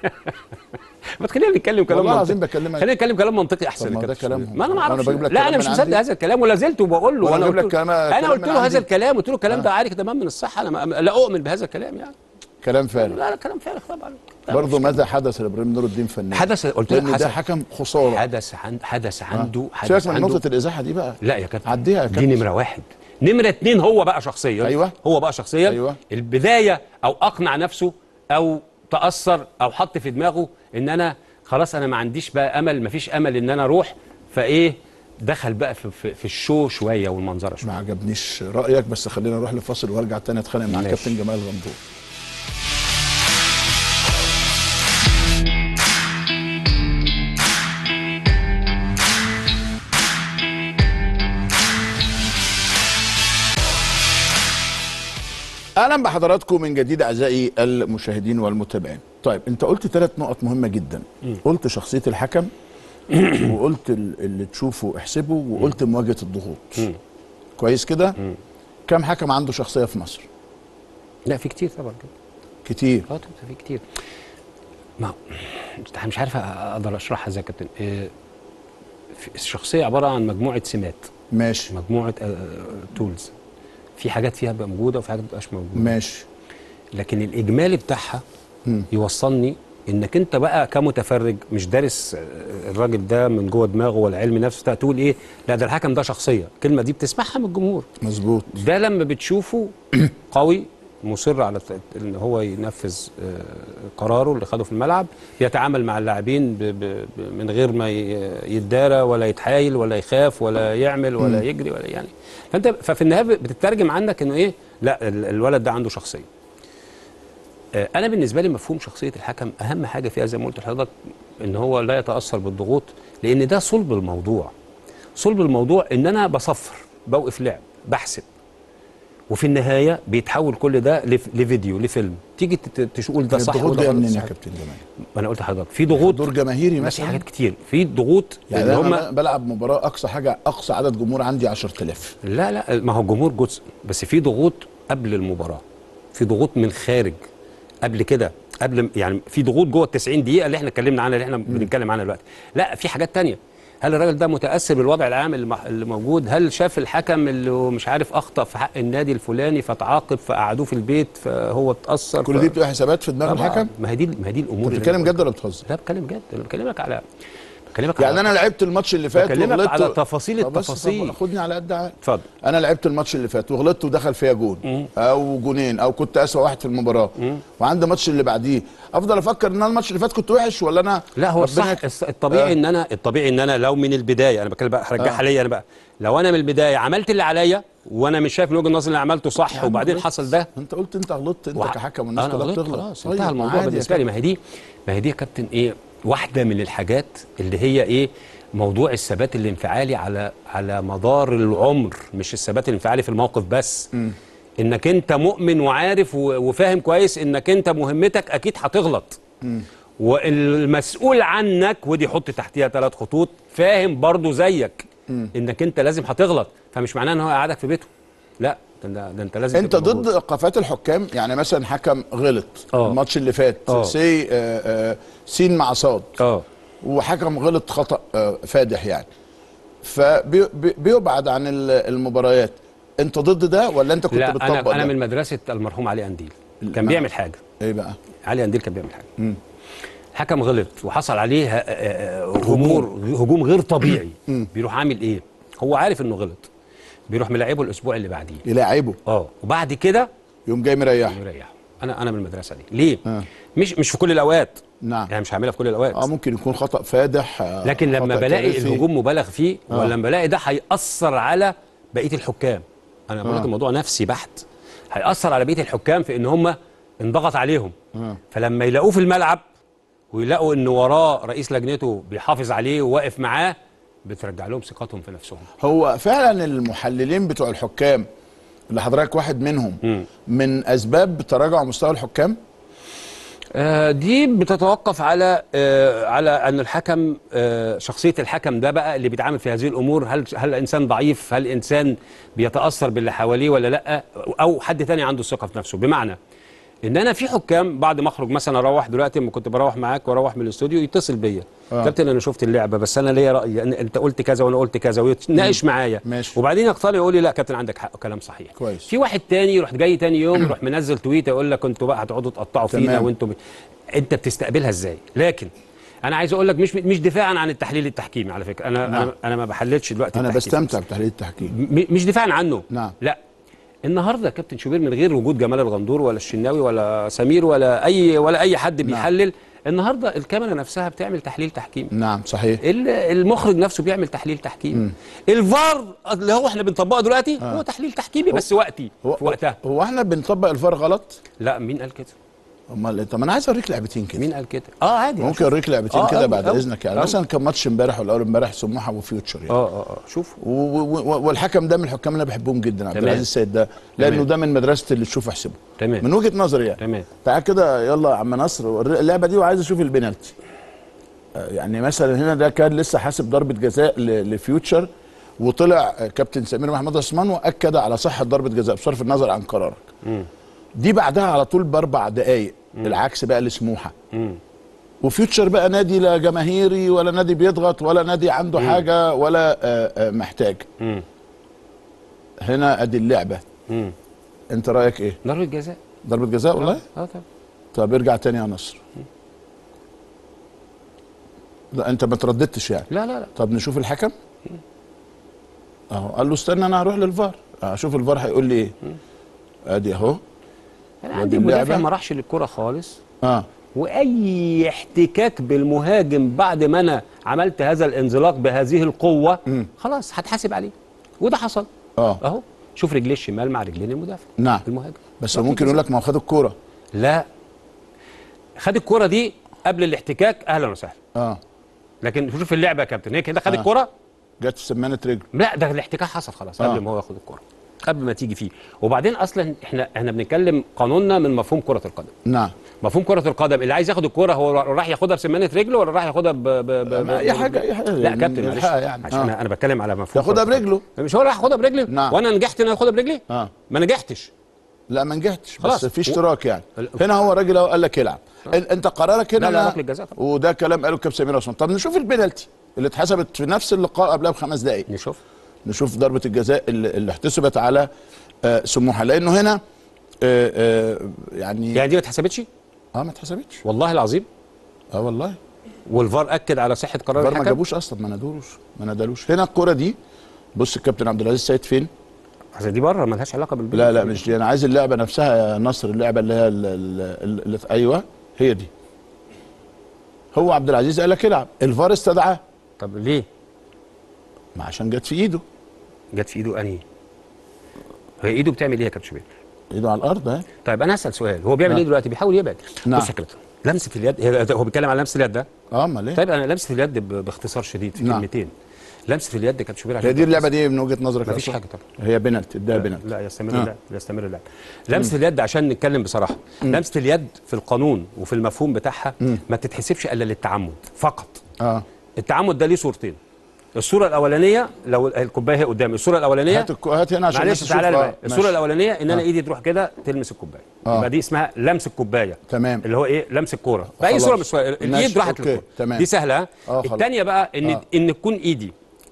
ما تخلينا نتكلم كلام والله منطقي العظيم بكلمك. خلينا نتكلم كلام منطقي طب احسن ما يا ده كابتن كلامهم. شوبير. ما انا ما أنا اعرفش بجيب لك لا كلام انا مش من مصدق عندي. هذا الكلام ولا زلت وبقول له وأنا وانا بجيب قلت لك كلام- له انا كلام قلت من له هذا عندي. الكلام قلت له الكلام ده عارف تمام من الصحه انا ما- لا اؤمن بهذا الكلام يعني كلام فارغ لا لا كلام فارغ طبعا لا، برضه مش ماذا حدث لابراهيم نور الدين فنان حدث قلت له لان ده حدث حكم خساره حدث عن حدث عنده سيبك حدث من عنده نقطه الازاحه دي بقى لا يا كابتن عديها يا دي كابتن. نمره واحد نمره اتنين هو بقى شخصيا أيوة. هو بقى شخصيا أيوة. البدايه او اقنع نفسه او تاثر او حط في دماغه ان انا خلاص انا ما عنديش بقى امل ما فيش امل ان انا اروح فايه دخل بقى في, في, في الشو شويه والمنظره شويه ما عجبنيش رايك بس خلينا نروح لفاصل وارجع تاني اتخانق مع ماشي. الكابتن جمال غندور اهلا بحضراتكم من جديد اعزائي المشاهدين والمتابعين طيب انت قلت ثلاث نقط مهمه جدا قلت شخصيه الحكم وقلت ال- اللي تشوفه احسبه وقلت مواجهه الضغوط كويس كده كم حكم عنده شخصيه في مصر لا في كتير طبعا كده كتير اه طبعا في كتير ما مش- مش عارف اقدر اشرحها ازاي يا كابتن إيه، في- الشخصيه عباره عن مجموعه سمات ماشي مجموعه تولز في حاجات فيها بقى موجوده وفي حاجات ما بتبقاش موجوده ماشي لكن الاجمالي بتاعها يوصلني انك انت بقى كمتفرج مش دارس آه، الراجل ده من جوه دماغه ولا علم نفسه تقول ايه لا ده الحكم ده شخصيه الكلمه دي بتسمعها من الجمهور مظبوط ده لما بتشوفه قوي مصر على الت- ان هو ينفذ آه، قراره اللي خده في الملعب يتعامل مع اللاعبين ب- ب- ب- من غير ما ي- يتدارى ولا يتحايل ولا يخاف ولا يعمل ولا يجري ولا يعني فانت ففي النهايه بتترجم عنك انه ايه لا ال- الولد ده عنده شخصيه آه، انا بالنسبه لي مفهوم شخصيه الحكم اهم حاجه فيها زي ما قلت لحضرتك ان هو لا يتاثر بالضغوط لان ده صلب الموضوع صلب الموضوع ان انا بصفر بوقف لعب بحسب وفي النهايه بيتحول كل ده لف- لفيديو لفيلم تيجي تت- تقول ده صح الضغوط وده دي غلط منين يا صح. كابتن جمال ما انا قلت لحضرتك في ضغوط دور جماهيري لا، في مثلا حاجات كتير في ضغوط يعني اللي انا هم بلعب مباراه اقصى حاجه اقصى عدد جمهور عندي 10000 لا لا ما هو الجمهور جزء بس في ضغوط قبل المباراه في ضغوط من خارج قبل كده قبل يعني في ضغوط جوه ال 90 دقيقه اللي احنا اتكلمنا عنها اللي احنا بنتكلم عنها دلوقتي لا في حاجات تانية هل الراجل ده متاثر بالوضع العام اللي مح- اللي موجود هل شاف الحكم اللي هو مش عارف اخطا في حق النادي الفلاني فتعاقب فقعدوه في البيت فهو اتاثر كل ف- دي بتبقى حسابات في دماغ طبعاً. الحكم ما هي دي ما هي دي الامور انت اللي بتتكلم أنا جد ولا بتهزر لا بتكلم جد انا بكلمك على بكلمك يعني على انا لعبت الماتش اللي فات بكلمك وغلطت على تفاصيل طب بس التفاصيل. طب خدني على قد عقل اتفضل انا لعبت الماتش اللي فات وغلطت ودخل فيا جون او جونين او كنت اسوأ واحد في المباراه وعندي ماتش اللي بعديه افضل افكر ان انا الماتش اللي فات كنت وحش ولا انا لا هو ربنا الصح الص- الطبيعي آه. ان انا الطبيعي ان انا لو من البدايه انا بتكلم بقى هرجعها آه. ليا انا بقى لو انا من البدايه عملت اللي عليا وانا مش شايف من وجهه نظري اللي عملته صح عم وبعدين غلطت. حصل ده انت قلت انت غلطت انت وع- كحكم والناس انا كلها غلطت بتغلط خلاص طيب، انتهى ما الموضوع عادي يا بالنسبه لي كابتن. ما هي دي ما هي دي يا كابتن ايه واحده من الحاجات اللي هي ايه موضوع الثبات الانفعالي على على مدار العمر مش الثبات الانفعالي في الموقف بس انك انت مؤمن وعارف و- وفاهم كويس انك انت مهمتك اكيد هتغلط والمسؤول عنك ودي حط تحتيها ثلاث خطوط فاهم برضو زيك انك انت لازم هتغلط فمش معناه ان هو يقعدك في بيته لا ده, ده, ده انت لازم انت تبقى ضد موجود. ايقافات الحكام يعني مثلا حكم غلط اه. الماتش اللي فات اه. سي آه، آه، سين مع صاد اه وحكم غلط خطا آه، فادح يعني فبيبعد عن ال- المباريات انت ضد ده ولا انت كنت لا بتطبق انا انا ده؟ من مدرسه المرحوم علي انديل لا. كان بيعمل حاجه ايه بقى علي انديل كان بيعمل حاجه الحكم غلط وحصل عليه ه- آه، آه، هجوم هجوم غير طبيعي بيروح عامل ايه هو عارف انه غلط بيروح ملاعبه الاسبوع اللي بعديه يلاعبه اه وبعد كده يوم جاي مريح يريحه انا انا من المدرسه دي ليه آه. مش مش في كل الاوقات نعم يعني مش هعملها في كل الاوقات اه ممكن يكون خطا فادح آه، لكن لما خطأ بلاقي كارثي. الهجوم مبالغ فيه آه. ولا لما بلاقي ده هيأثر على بقيه الحكام انا بقول لك آه. الموضوع نفسي بحت هيأثر على بقيه الحكام في ان هم انضغط عليهم آه. فلما يلاقوه في الملعب ويلاقوا ان وراه رئيس لجنته بيحافظ عليه وواقف معاه بترجع لهم ثقتهم في نفسهم هو فعلا المحللين بتوع الحكام اللي حضرتك واحد منهم من اسباب تراجع مستوى الحكام آه، دي بتتوقف على آه، على ان الحكم آه، شخصيه الحكم ده بقى اللي بيتعامل في هذه الامور هل هل انسان ضعيف هل انسان بيتاثر باللي حواليه ولا لا او حد تاني عنده ثقه في نفسه بمعنى ان انا في حكام بعد ما اخرج مثلا اروح دلوقتي لما كنت بروح معاك واروح من الاستوديو يتصل بيا آه. كابتن انا شفت اللعبه بس انا ليا راي أن- انت قلت كذا وانا قلت كذا ويتناقش معايا ماشي. وبعدين يقتنع يقول لي لا كابتن عندك حق كلام صحيح كويس. في واحد تاني يروح جاي تاني يوم يروح منزل تويته يقول لك انتوا بقى هتقعدوا تقطعوا فينا تمام. وانتوا ب... انت بتستقبلها ازاي لكن انا عايز اقول لك مش مش دفاعا عن التحليل التحكيمي على فكره انا نعم. انا انا ما بحللش دلوقتي انا التحكيم. بستمتع بتحليل التحكيم م- مش دفاعا عنه نعم. لا النهارده يا كابتن شوبير من غير وجود جمال الغندور ولا الشناوي ولا سمير ولا اي ولا اي حد بيحلل النهارده الكاميرا نفسها بتعمل تحليل تحكيمي نعم صحيح ال- المخرج نفسه بيعمل تحليل تحكيمي الفار اللي هو احنا بنطبقه دلوقتي هو تحليل تحكيمي بس وقتي هو, في وقتها هو احنا بنطبق الفار غلط لا مين قال كده امال إيه؟ طب انا عايز اوريك لعبتين كده مين قال كده اه عادي ممكن اوريك لعبتين آه، كده أوي، بعد أوي، اذنك يعني أوي. مثلا كان ماتش امبارح ولا اول امبارح سموحه وفيوتشر يعني اه اه اه شوف و- و- و- والحكم ده من الحكام اللي انا بحبهم جدا عبد تمام. العزيز السيد ده لانه تمام. ده من مدرسه اللي تشوف احسبه تمام من وجهه نظري يعني تمام تعال كده يلا يا عم نصر وري- اللعبه دي وعايز اشوف البنالتي آه، يعني مثلا هنا ده كان لسه حاسب ضربه جزاء ل- لفيوتشر وطلع آه، كابتن سمير محمود عثمان واكد على صحه ضربه جزاء بصرف النظر عن قرارك دي بعدها على طول باربع دقائق العكس بقى لسموحه مم. وفيوتشر بقى نادي لا جماهيري ولا نادي بيضغط ولا نادي عنده حاجه ولا آه، آه، محتاج مم. هنا ادي اللعبه مم. انت رايك ايه ضربه جزاء ضربه جزاء والله اه طبعا طب ارجع تاني يا نصر لا انت ما ترددتش يعني لا لا لا طب نشوف الحكم اهو قال له استنى انا هروح للفار اشوف الفار هيقول لي ايه ادي اهو انا ودي عندي مدافع اللعبة. ما راحش للكره خالص اه واي احتكاك بالمهاجم بعد ما انا عملت هذا الانزلاق بهذه القوه مم. خلاص هتحاسب عليه وده حصل اه اهو شوف رجليه الشمال مع رجلين المدافع نعم المهاجم بس هو ممكن يقول لك ما هو خد الكوره لا خد الكره دي قبل الاحتكاك اهلا وسهلا اه لكن شوف اللعبه يا كابتن هي كده خد آه. الكره جت في سمانه رجل لا ده الاحتكاك حصل خلاص قبل آه. ما هو ياخد الكره قبل ما تيجي فيه وبعدين اصلا احنا احنا بنتكلم قانوننا من مفهوم كره القدم نعم مفهوم كره القدم اللي عايز ياخد الكره هو راح ياخدها بسمانه رجله ولا راح ياخدها ب ب ب ب اي حاجه اي حاجه لا كابتن معلش يلحقها يعني عشان آه. انا انا بتكلم على مفهوم ياخدها كرة القدم. برجله. مش هو راح ياخدها برجله نعم. وانا نجحت ان أنا اخدها برجلي اه ما نجحتش لا ما نجحتش خلاص. بس في اشتراك يعني ال- هنا هو الراجل اهو قال لك العب ال- انت قرارك هنا لا، لا، أنا- ركلة جزاء طبعا. وده كلام قاله كابتن سمير عثمان طب نشوف البنالتي اللي اتحسبت في نفس اللقاء قبلها بخمس دقائق نشوف نشوف ضربه الجزاء اللي, اللي احتسبت على آه سموحه لانه هنا آه آه يعني يعني دي ما اتحسبتش اه ما اتحسبتش والله العظيم اه والله والفار اكد على صحه قرار الفار ما الحكم جابوش اصلا ما نادوش ما نادالوش هنا الكره دي بص الكابتن عبد العزيز السيد فين أصل دي بره ملهاش علاقه بالبيت لا لا مش دي انا عايز اللعبه نفسها يا نصر اللعبه اللي هي ال- ال- اللي ايوه هي دي هو عبد العزيز قال لك العب الفار استدعاه طب ليه ما عشان جت في ايده جت في ايده انهي هي ايده بتعمل ايه يا كابتن شوبير ايده على الارض اهي طيب انا اسال سؤال هو بيعمل نعم. ايه دلوقتي بيحاول يبعد نعم. بص يا كابتن لمسه اليد هي- هو بيتكلم على لمسه اليد ده اه امال ايه طيب انا لمسه اليد ب- باختصار شديد في نعم. كلمتين لمسه اليد كابتن شوبير هي عشان دي اللعبه دي من وجهه نظرك مفيش أصلاً؟ حاجة طبعا. هي بنالتي ده بنالتي لا يستمر آه. اللعب يستمر اللعب لمسه اليد عشان نتكلم بصراحه لمسه اليد في القانون وفي المفهوم بتاعها ما تتحسبش الا للتعمد فقط اه التعمد ده ليه صورتين الصوره الاولانيه لو الكوبايه هي قدامي الصوره الاولانيه هات الكو... هات هنا عشان معلش الناس تعالى تشوف. لي آه، بقى. الصوره ماشي. الاولانيه ان انا آه. ايدي تروح كده تلمس الكوبايه آه. يبقى دي اسمها لمس الكوبايه تمام. اللي هو ايه لمس الكوره باي خلاص. صوره مش الايد ماشي، راحت أوكي، للكوره تمام. دي سهله ها؟ آه، خلاص. الثانيه بقى ان آه. ان تكون ايدي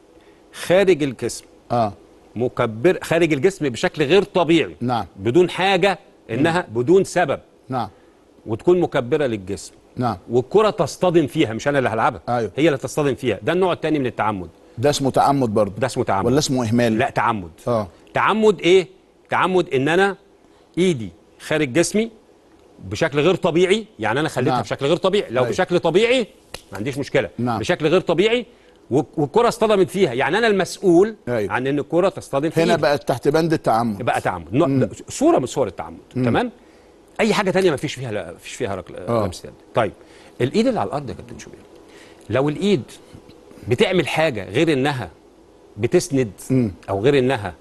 خارج الجسم اه مكبر خارج الجسم بشكل غير طبيعي نعم. بدون حاجه انها بدون سبب نعم وتكون مكبره للجسم نعم والكره تصطدم فيها مش انا اللي هلعبها أيوه. هي اللي تصطدم فيها ده النوع الثاني من التعمد ده اسمه تعمد برضه ده اسمه تعمد ولا اسمه اهمال لا تعمد اه تعمد ايه تعمد ان انا ايدي خارج جسمي بشكل غير طبيعي يعني انا خليتها نعم. بشكل غير طبيعي لو أيوه. بشكل طبيعي ما عنديش مشكله نعم. بشكل غير طبيعي والك- والكره اصطدمت فيها يعني انا المسؤول أيوه. عن ان الكره تصطدم في هنا إيدي. بقت تحت بند التعمد بقى تعمد نوع- ده صوره من صور التعمد تمام اي حاجه تانية ما فيش فيها لا فيش فيها ركل آه. لمس يد طيب الايد اللي على الارض يا كابتن شوبير لو الايد بتعمل حاجه غير انها بتسند او غير انها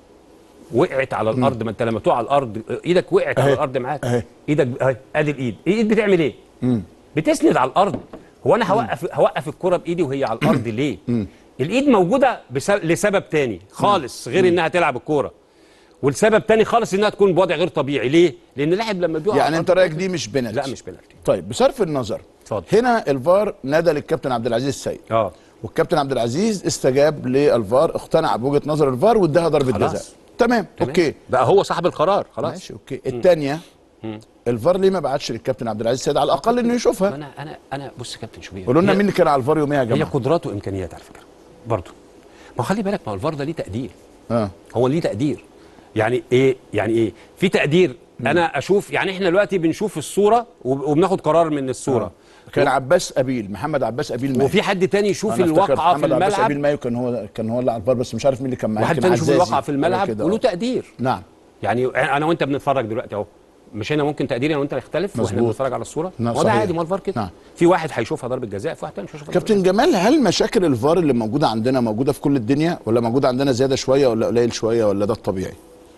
وقعت على الارض ما انت لما تقع على الارض ايدك وقعت على أهي. الارض معاك أهي. ايدك اهي ادي الايد الايد بتعمل ايه بتسند على الارض هو انا هوقف هوقف الكره بايدي وهي على الارض ليه الايد موجوده بسبب لسبب تاني خالص غير انها تلعب الكوره والسبب تاني خالص انها تكون بوضع غير طبيعي ليه لان اللاعب لما بيقع على يعني انت الأرض رايك دي مش بنالتي لا مش بنالتي طيب بصرف النظر اتفضل. هنا الفار نادى للكابتن عبد العزيز السيد اه والكابتن عبد العزيز استجاب للفار اقتنع بوجهه نظر الفار واداها ضربه خلاص. جزاء تمام تمام. اوكي بقى هو صاحب القرار خلاص ماشي اوكي الثانيه الفار ليه ما بعتش للكابتن عبد العزيز السيد على الاقل انه يشوفها انا انا انا بص يا كابتن شوبير قولوا لنا هي- مين اللي كان على الفار يوميها يا هي جماعه قدرات وامكانيات على فكره برضه ما هو خلي بالك ما هو الفار ده ليه تقدير اه هو ليه تقدير يعني ايه يعني ايه في تقدير انا اشوف يعني احنا دلوقتي بنشوف الصوره وب- وبناخد قرار من الصوره كان عباس ابيل محمد عباس ابيل مايو وفي حد تاني يشوف أنا افتكرت الواقعه في محمد عباس الملعب ابيل مايو كان هو كان هو اللي على الفار بس مش عارف مين اللي كان معاه واحد كان تاني يشوف عزازي. الواقعه في الملعب كده، وله آه. تقدير نعم يعني انا وانت بنتفرج دلوقتي اهو مش هنا ممكن تقديري انا وانت نختلف واحنا مظبوط. بنتفرج على الصوره نعم، هو ده صحيح. عادي ما الفار كده نعم. في واحد هيشوفها ضربه جزاء في واحد تاني مش هيشوفها ضربة كابتن جمال هل مشاكل الفار اللي موجوده عندنا موجوده في كل الدنيا ولا موجوده عندنا زياده شويه ولا قليل شويه ولا ده الطبيعي؟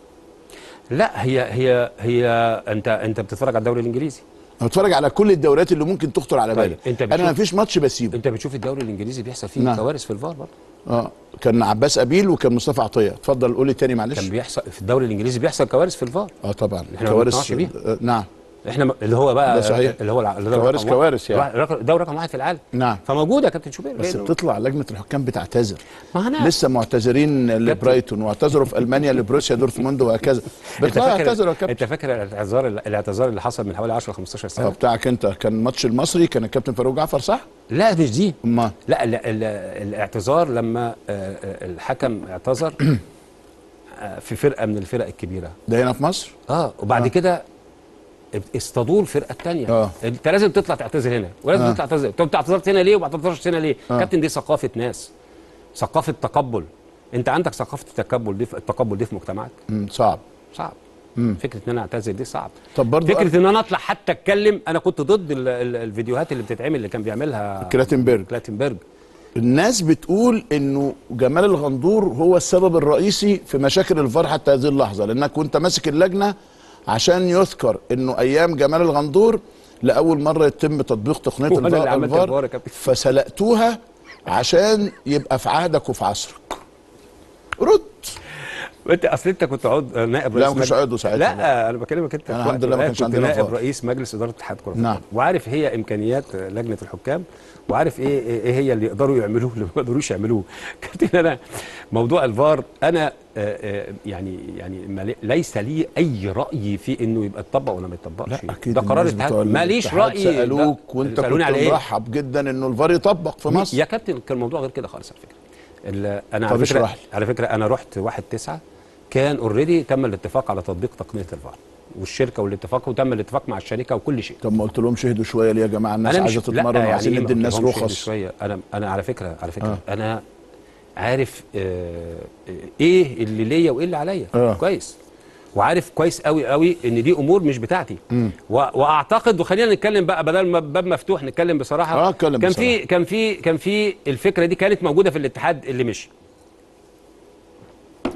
لا هي هي هي انت انت بتتفرج على الدوري الانجليزي انا بتفرج على كل الدوريات اللي ممكن تخطر على طيب، بالي أنت انا بتشوف- ما فيش ماتش بسيبه انت بتشوف الدوري الانجليزي بيحصل فيه نعم. كوارث في الفار برضه اه كان عباس ابيل وكان مصطفى عطيه اتفضل قولي تاني معلش كان بيحصل في الدوري الانجليزي بيحصل كوارث في الفار اه طبعا إحنا ما بنقطعش بيها. آه نعم احنا م- اللي هو بقى ده صحيح. اللي هو الع- اللي هو كوارث- رقم كوارث واحد. يعني. رقم- دوري رقم واحد في العالم نعم فموجوده يا كابتن شوبير بس لأنه- بتطلع لجنه الحكام بتعتذر ما انا لسه معتذرين لبرايتون واعتذروا في المانيا لبروسيا دورتموند وهكذا انت بيطلعوا فاكر يعتذروا يا كابتن انت فاكر الاعتذار الاعتذار اللي حصل من حوالي 10 15 اه سنه بتاعك انت كان ماتش المصري كان الكابتن فاروق جعفر صح؟ لا مش دي امال لا ال- ال- الاعتذار لما آه، آه، الحكم اعتذر آه، في فرقه من الفرق الكبيره ده هنا في مصر؟ اه وبعد آه. كده اصطادوه الفرقه الثانيه آه. انت لازم تطلع تعتذر هنا ولازم آه. تطلع تعتذر طب انت اعتذرت هنا ليه وما اعتذرتش هنا ليه آه. كابتن دي ثقافه ناس ثقافه تقبل انت عندك ثقافه التقبل دي في التقبل دي في مجتمعك مم، صعب صعب فكره ان انا اعتذر دي صعب طب برضو فكره ان انا اطلع حتى اتكلم انا كنت ضد ال ال الفيديوهات اللي بتتعمل اللي كان بيعملها كلاتنبرج كلاتنبرج الناس بتقول انه جمال الغندور هو السبب الرئيسي في مشاكل الفار حتى هذه اللحظه لانك كنت ماسك اللجنه عشان يذكر انه ايام جمال الغندور لاول مره يتم تطبيق تقنيه وأنا اللي الفار, عملت الفار يا الفار كابتن. فسلقتوها عشان يبقى في عهدك وفي عصرك رد انت اصل انت كنت عضو نائب لا، رئيس ما كنتش مجلس- عضو ساعتها، لا, لا. انا بكلمك انت أنا في الحمد وقت لله ما ما كانش كنت عندنا نائب فار. رئيس مجلس اداره اتحاد كره نعم. القدم وعارف هي امكانيات لجنه الحكام وعارف ايه ايه هي اللي يقدروا يعملوه اللي ما يقدروش يعملوه كابتن انا موضوع الفار انا آه، آه، يعني يعني ما لي- ليس لي اي راي في انه يبقى يتطبق ولا ما يتطبقش لا اكيد ده قرار الناس اتحاد بتوع ماليش الاتحاد راي سالوك ده- وانت كنت سألوني على ايه مرحب جدا انه الفار يطبق في مصر يا كابتن كان الموضوع غير كده خالص على فكره ال- انا طب على فكره اشرح لي. على فكره انا رحت 1 9 كان اوريدي تم الاتفاق على تطبيق تقنيه الفار والشركه والاتفاق وتم الاتفاق مع الشركه وكل شيء طب ما قلت لهم شهدوا شويه ليه يا جماعه الناس عايزه لا، تتمرن يعني وعايزين إيه ما ندي الناس قلتلهمش رخص شويه انا انا على فكره على فكره آه. آه. انا عارف آه ايه اللي ليا وايه اللي عليا آه. كويس وعارف كويس قوي قوي ان دي امور مش بتاعتي و... واعتقد وخلينا نتكلم بقى بدل ما باب مفتوح نتكلم بصراحه آه، اتكلم كان بصراحة. في كان في كان في الفكره دي كانت موجوده في الاتحاد اللي مشي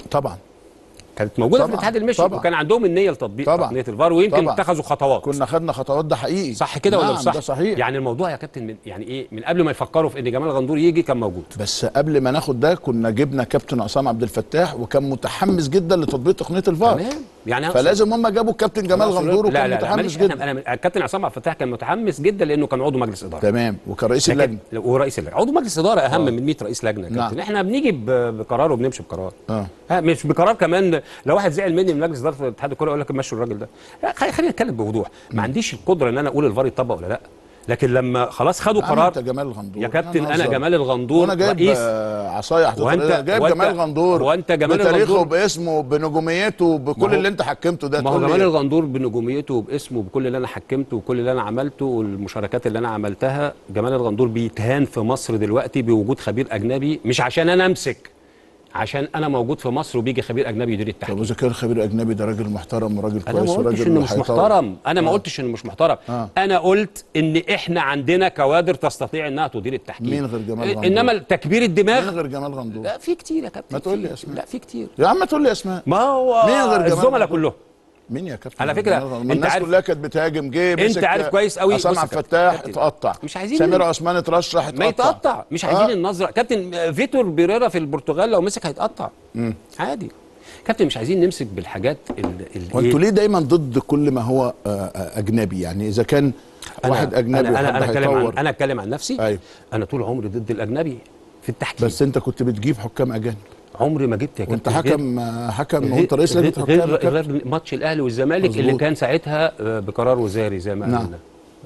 طبعا كانت موجوده في طبعاً، الاتحاد المصري طبعاً. وكان عندهم النيه لتطبيق طبعاً. تقنيه الفار ويمكن طبعاً. اتخذوا خطوات كنا خدنا خطوات ده حقيقي صح كده ولا نعم مش صح؟ ده صحيح يعني الموضوع يا كابتن من يعني ايه من قبل ما يفكروا في ان جمال غندور يجي كان موجود بس قبل ما ناخد ده كنا جبنا كابتن عصام عبد الفتاح وكان متحمس جدا لتطبيق تقنيه الفار تمام يعني أقصد- فلازم هم جابوا الكابتن جمال غندور لا وكان لا لا متحمس معلش جدا انا انا الكابتن عصام عبد الفتاح كان متحمس جدا لانه كان عضو مجلس اداره تمام وكان رئيس لكن- اللجنه ورئيس اللجنه عضو مجلس اداره اهم من 100 رئيس لجنه يا نعم. كابتن احنا بنيجي ب- بقرار وبنمشي بقرار اه ها مش بقرار كمان لو واحد زعل مني من مجلس اداره اتحاد الكوره يقول لك مشوا الراجل ده لا، خلي- خلينا نتكلم بوضوح ما عنديش القدره ان انا اقول الفار يطبق ولا لا لكن لما خلاص خدوا عم قرار انت جمال الغندور يا كابتن انا هزار. جمال الغندور وانا جايب رئيس آه، عصايه حطيتها وأنت- كده، جايب وأنت- جمال غندور وأنت جمال بتاريخه الغندور- باسمه بنجوميته ما بكل هو- اللي انت حكمته ده ما هو تقول لي جمال إيه؟ الغندور بنجوميته وباسمه وبكل اللي انا حكمته وكل اللي انا عملته والمشاركات اللي انا عملتها جمال الغندور بيتهان في مصر دلوقتي بوجود خبير اجنبي مش عشان انا امسك عشان انا موجود في مصر وبيجي خبير اجنبي يدير طب التحكيم واذا كان خبير اجنبي ده راجل محترم وراجل انا ما كويس قلتش وراجل انه مش هيطور. محترم انا ما آه. قلتش انه مش محترم آه. انا قلت ان احنا عندنا كوادر تستطيع انها تدير التحكيم مين غير جمال غندور؟ انما تكبير مين الدماغ غير جمال غندور لا في كتير يا كابتن ما تقول لي في- أسماء. لا في كتير يا عم تقول لي اسماء ما هو مين غير جمال الزملاء غندور؟ كلهم مين يا كابتن على فكرة، جمال غندور؟ ما أنت الناس عارف- كلها كانت بتهاجم جه أنت مسك عارف كويس قوي. عصام بص يا عبد كابتن، الفتاح كابتن، اتقطع مش عايزين سمير ن- عثمان اترشح اتقطع ما يتقطع مش عايزين آه. النظره كابتن فيتور بيريرا في البرتغال لو مسك هيتقطع عادي كابتن مش عايزين نمسك بالحاجات ال ال وانتوا ليه دايما ضد كل ما هو آه، آه، اجنبي يعني اذا كان واحد اجنبي انا انا وحد انا اتكلم عن هيطور انا اتكلم عن نفسي أيوة. انا طول عمري ضد الاجنبي في التحكيم بس انت كنت بتجيب حكام اجانب عمري ما جبت يا وانت كابتن غير- حكم آه، حكم غير- وانت رئيس لجنه غير, حكام غير, كابتن. غير ماتش الاهلي والزمالك اللي مظبوط. كان ساعتها آه، بقرار وزاري زي ما نعم. قلنا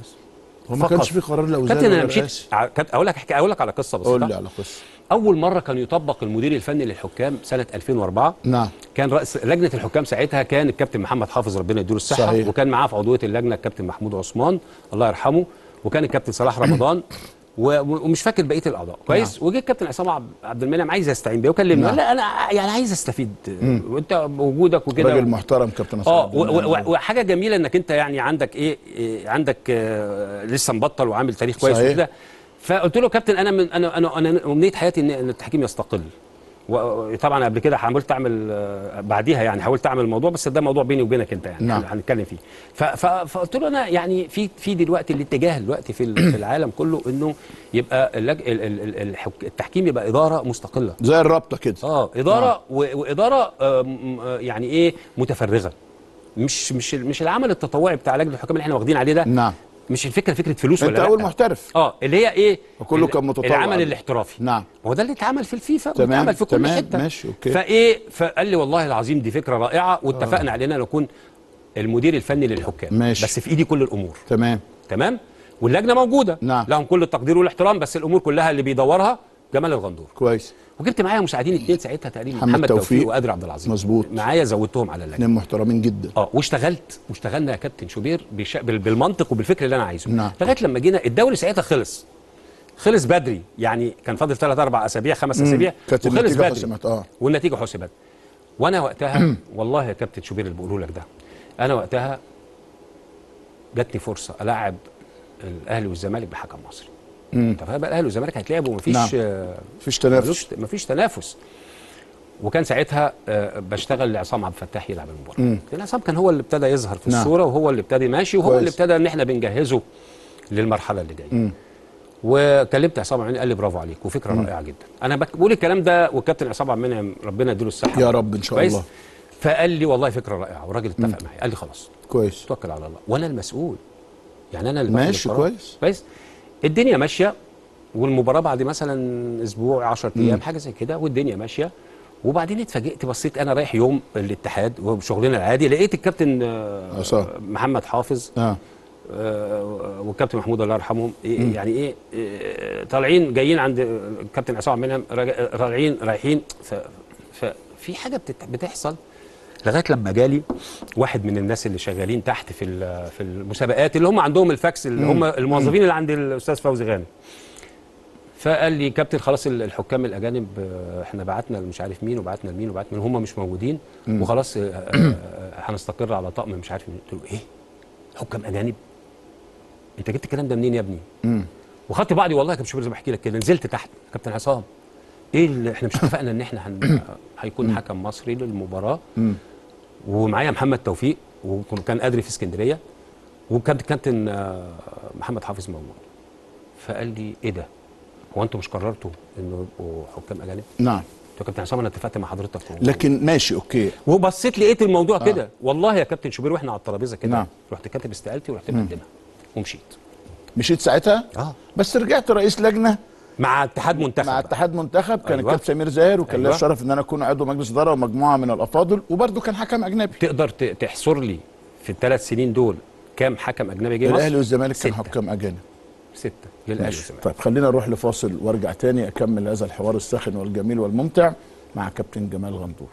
هو ما فقط. كانش في قرار لا وزاري كابتن انا ولا مشيت رئاسي. ع- كابتن اقول لك احكي اقول لك على قصه قول لي بسيطه على قصه اول مره كان يطبق المدير الفني للحكام سنه 2004 نعم كان رئيس لجنه الحكام ساعتها كان الكابتن محمد حافظ ربنا يديله الصحه صحيح. وكان معاه في عضويه اللجنه الكابتن محمود عثمان الله يرحمه وكان الكابتن صلاح رمضان و- ومش فاكر بقيه الاعضاء كويس وجه الكابتن عصام عب- عبد المنعم عايز يستعين بيه وكلمني نعم. قال لا انا يعني عايز استفيد وانت بوجودك وكده راجل محترم كابتن عصام اه عبد و- المنعم. و- وحاجه جميله انك انت يعني عندك ايه, إيه عندك آه لسه مبطل وعامل تاريخ كويس صحيح. وكده فقلت له كابتن انا من انا انا انا امنيه حياتي ان إن التحكيم يستقل وطبعا قبل كده حاولت اعمل آه، بعديها يعني حاولت اعمل الموضوع بس ده موضوع بيني وبينك انت يعني نعم. هنتكلم فيه ف- ف- فقلت له انا يعني في في دلوقتي الاتجاه دلوقتي في ال- في العالم كله انه يبقى اللج... ال- ال- ال- الحك- التحكيم يبقى اداره مستقله زي الرابطه كده اه اداره و- واداره آه، م- آه، يعني ايه متفرغه مش مش مش العمل التطوعي بتاع لجنه الحكام اللي احنا واخدين عليه ده نعم مش الفكره فكره فلوس انت ولا اول لا محترف اه اللي هي ايه وكله ال- كان متطوع. العمل الاحترافي نعم هو ده اللي اتعمل في الفيفا تمام، واتعمل في كل تمام، حته ماشي، أوكي. فايه فقال لي والله العظيم دي فكره رائعه واتفقنا على ان انا اكون المدير الفني للحكام ماشي. بس في ايدي كل الامور تمام تمام واللجنه موجوده نعم. لهم كل التقدير والاحترام بس الامور كلها اللي بيدورها جمال الغندور كويس وجبت معايا مساعدين اثنين ساعتها تقريبا محمد محمد, توفيق. توفيق وقادر عبد العظيم مظبوط. معايا زودتهم على اللجنه اثنين محترمين جدا اه واشتغلت واشتغلنا يا كابتن شوبير بش... بال- بالمنطق وبالفكر اللي انا عايزه نعم. لغايه لما جينا الدوري ساعتها خلص خلص بدري يعني كان فاضل ثلاث اربع اسابيع خمس اسابيع كانت وخلص النتيجه بدري حسمت اه والنتيجه حسبت وانا وقتها والله يا كابتن شوبير اللي بقوله لك ده انا وقتها جاتني فرصه العب الاهلي والزمالك بحكم مصري انت فاهم بقى الاهلي والزمالك هيتلعبوا ومفيش نعم. آه، مفيش تنافس ملوش مفيش تنافس وكان ساعتها آه، بشتغل لعصام عبد الفتاح يلعب المباراه لان عصام كان هو اللي ابتدى يظهر في نعم. الصوره وهو اللي ابتدى ماشي وهو كويس. اللي ابتدى ان احنا بنجهزه للمرحله اللي جايه وكلمت عصام عبد المنعم قال لي برافو عليك وفكره رائعه جدا انا بك- بقول الكلام ده والكابتن عصام عبد المنعم ربنا يديله الصحه يا رب إن شاء كويس؟ الله. فقال لي والله فكره رائعه والراجل اتفق معايا قال لي خلاص كويس توكل على الله وانا المسؤول يعني انا اللي باخد ماشي، القرار. كويس. كويس الدنيا ماشيه والمباراه بعد مثلا اسبوع 10 ايام حاجه زي كده والدنيا ماشيه وبعدين اتفاجئت بصيت انا رايح يوم الاتحاد وشغلنا العادي لقيت الكابتن آه، عصام. محمد حافظ اه آه، والكابتن محمود الله يرحمهم إيه يعني ايه آه، طالعين جايين عند الكابتن عصام عبد المنعم راجع- طالعين رايحين ف- ففي حاجه بتت- بتحصل لغايه لما جالي واحد من الناس اللي شغالين تحت في ال- في المسابقات اللي هم عندهم الفاكس اللي هم الموظفين اللي عند الاستاذ فوزي غانم فقال لي كابتن خلاص ال- الحكام الاجانب آه، احنا بعتنا مش عارف مين وبعتنا لمين وبعتنا مين هم مش موجودين وخلاص آه، آه، آه، هنستقر على طقم مش عارف مين قلت له ايه حكام اجانب انت جبت الكلام ده منين يا ابني وخدت بعضي والله يا كابتن شوبير زي ما بحكي لك كده نزلت تحت كابتن عصام ايه اللي احنا مش اتفقنا ان احنا هن... هيكون حكم مصري للمباراه ومعايا محمد توفيق وكان ادري في اسكندريه وكان كابتن آه، محمد حافظ موجود فقال لي ايه ده هو انتوا مش قررتوا انه يبقوا حكام اجانب؟ نعم قلت له يا كابتن عصام انا اتفقت مع حضرتك في لكن ماشي اوكي وبصيت لقيت الموضوع آه. كده والله يا كابتن شوبير واحنا على الترابيزه كده نعم. رحت كاتب استقالتي ورحت مقدمها ومشيت مشيت ساعتها اه بس رجعت رئيس لجنه مع اتحاد منتخب مع بقى. اتحاد منتخب كان أيوة. الكابتن سمير زاهر وكان لي أيوة. الشرف ان انا اكون عضو مجلس اداره ومجموعه من الافاضل وبرده كان حكم اجنبي تقدر ت- تحصر لي في الثلاث سنين دول كام حكم اجنبي جه مصر؟ الاهلي والزمالك كان ستة. حكام اجانب سته للاهلي ماشي. والزمالك طيب خلينا نروح لفاصل وارجع تاني اكمل هذا الحوار الساخن والجميل والممتع مع كابتن جمال غندور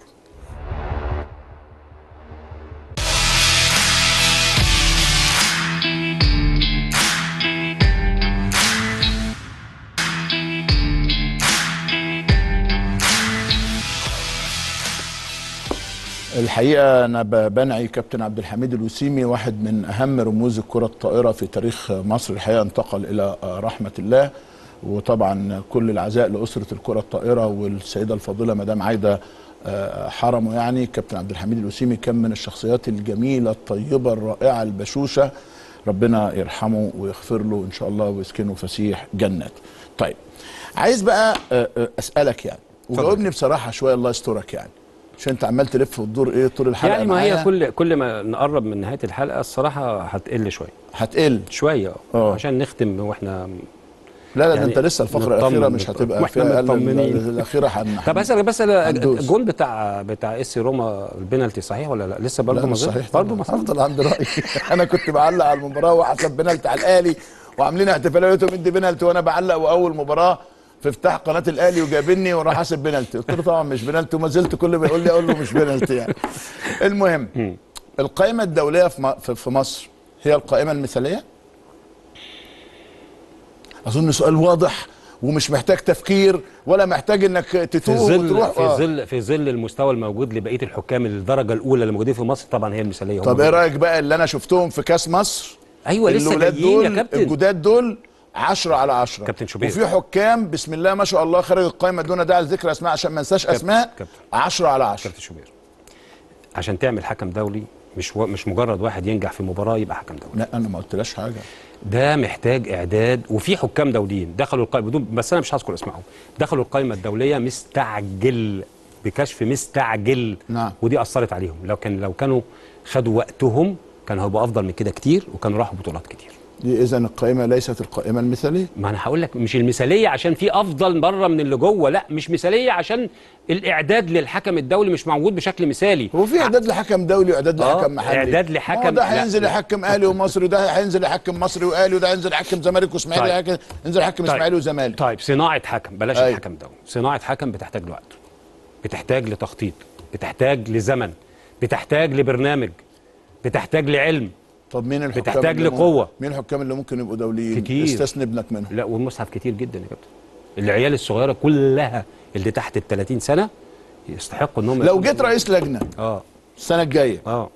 الحقيقه انا ب- بنعي كابتن عبد الحميد الوسيمي واحد من اهم رموز الكره الطائره في تاريخ مصر الحقيقه انتقل الى رحمه الله وطبعا كل العزاء لاسره الكره الطائره والسيده الفاضله مدام عايده آه، حرمه يعني كابتن عبد الحميد الوسيمي كان من الشخصيات الجميله الطيبه الرائعه البشوشه ربنا يرحمه ويغفر له ان شاء الله ويسكنه فسيح جنات طيب عايز بقى آه، آه، اسالك يعني وجاوبني بصراحه شويه الله يسترك يعني عشان انت عمال تلف وتدور ايه طول الحلقه يعني ما هي معايا. كل كل ما نقرب من نهايه الحلقه الصراحه هتقل شويه هتقل شويه آه. اه عشان نختم واحنا لا لا ده يعني انت لسه الفقره نطمن الاخيره مش بت- هتبقى واحنا فيها مطمنين. ال- الاخيره هن طب اسال بس هندوس. الجون بتاع بتاع اس روما البنالتي صحيح ولا لا لسه برضه لا ما مش زال؟ صحيح برضه برضه ما صحيح هفضل عند رايي انا كنت بعلق على المباراه وحسب بنالتي على الاهلي وعاملين احتفاليه لقيته مدي بنالتي وانا بعلق واول مباراه في افتتاح قناه الاهلي وجابني وراح حاسب بنالتي قلت له طبعا مش بنالتي وما زلت كل ما يقول لي اقول له مش بنالتي يعني المهم القائمه الدوليه في م- في- في مصر هي القائمه المثاليه اظن سؤال واضح ومش محتاج تفكير ولا محتاج انك في تتوه ظل وتروح في آه. ظل في ظل المستوى الموجود لبقيه الحكام الدرجه الاولى اللي موجودين في مصر طبعا هي المثاليه هم طب ايه دول. رايك بقى اللي انا شفتهم في كاس مصر ايوه لسه الولاد جايين يا دول كابتن الجداد دول 10 على 10 كابتن شوبير. وفي حكام بسم الله ما شاء الله خارج القائمه دون داعي لذكر اسماء عشان ما انساش اسماء كابتن. 10 على 10 كابتن شوبير عشان تعمل حكم دولي مش و... مش مجرد واحد ينجح في مباراه يبقى حكم دولي لا انا ما قلتلاش حاجه ده محتاج اعداد وفي حكام دوليين دخلوا القائمه بدون بس انا مش هذكر اسمائهم دخلوا القائمه الدوليه مستعجل بكشف مستعجل نعم. ودي اثرت عليهم لو كان لو كانوا خدوا وقتهم كان هيبقى افضل من كده كتير وكانوا راحوا بطولات كتير دي اذا القائمه ليست القائمه المثاليه ما انا هقول لك مش المثاليه عشان في افضل بره من اللي جوه لا مش مثاليه عشان الاعداد للحكم الدولي مش موجود بشكل مثالي هو في اعداد لحكم دولي واعداد آه، لحكم محلي إعداد ما هو لحكم- ده لا، هينزل لا. يحكم اهلي ومصري وده هينزل يحكم مصري واهلي وده هينزل يحكم زمالك واسماعيلي طيب. طيب. ينزل يحكم طيب. اسماعيلي وزمالك طيب صناعه حكم بلاش أيوة. الحكم دولي صناعه حكم بتحتاج لوقت بتحتاج لتخطيط بتحتاج لزمن بتحتاج لبرنامج بتحتاج لعلم طب مين الحكام بتحتاج اللي ممكن- لقوة. مين الحكام اللي ممكن يبقوا دوليين كتير. استثني ابنك منهم لا والمصحف كتير جدا يا كابتن العيال الصغيره كلها اللي تحت ال 30 سنه يستحقوا انهم لو جيت رئيس لجنه اه السنه الجايه اه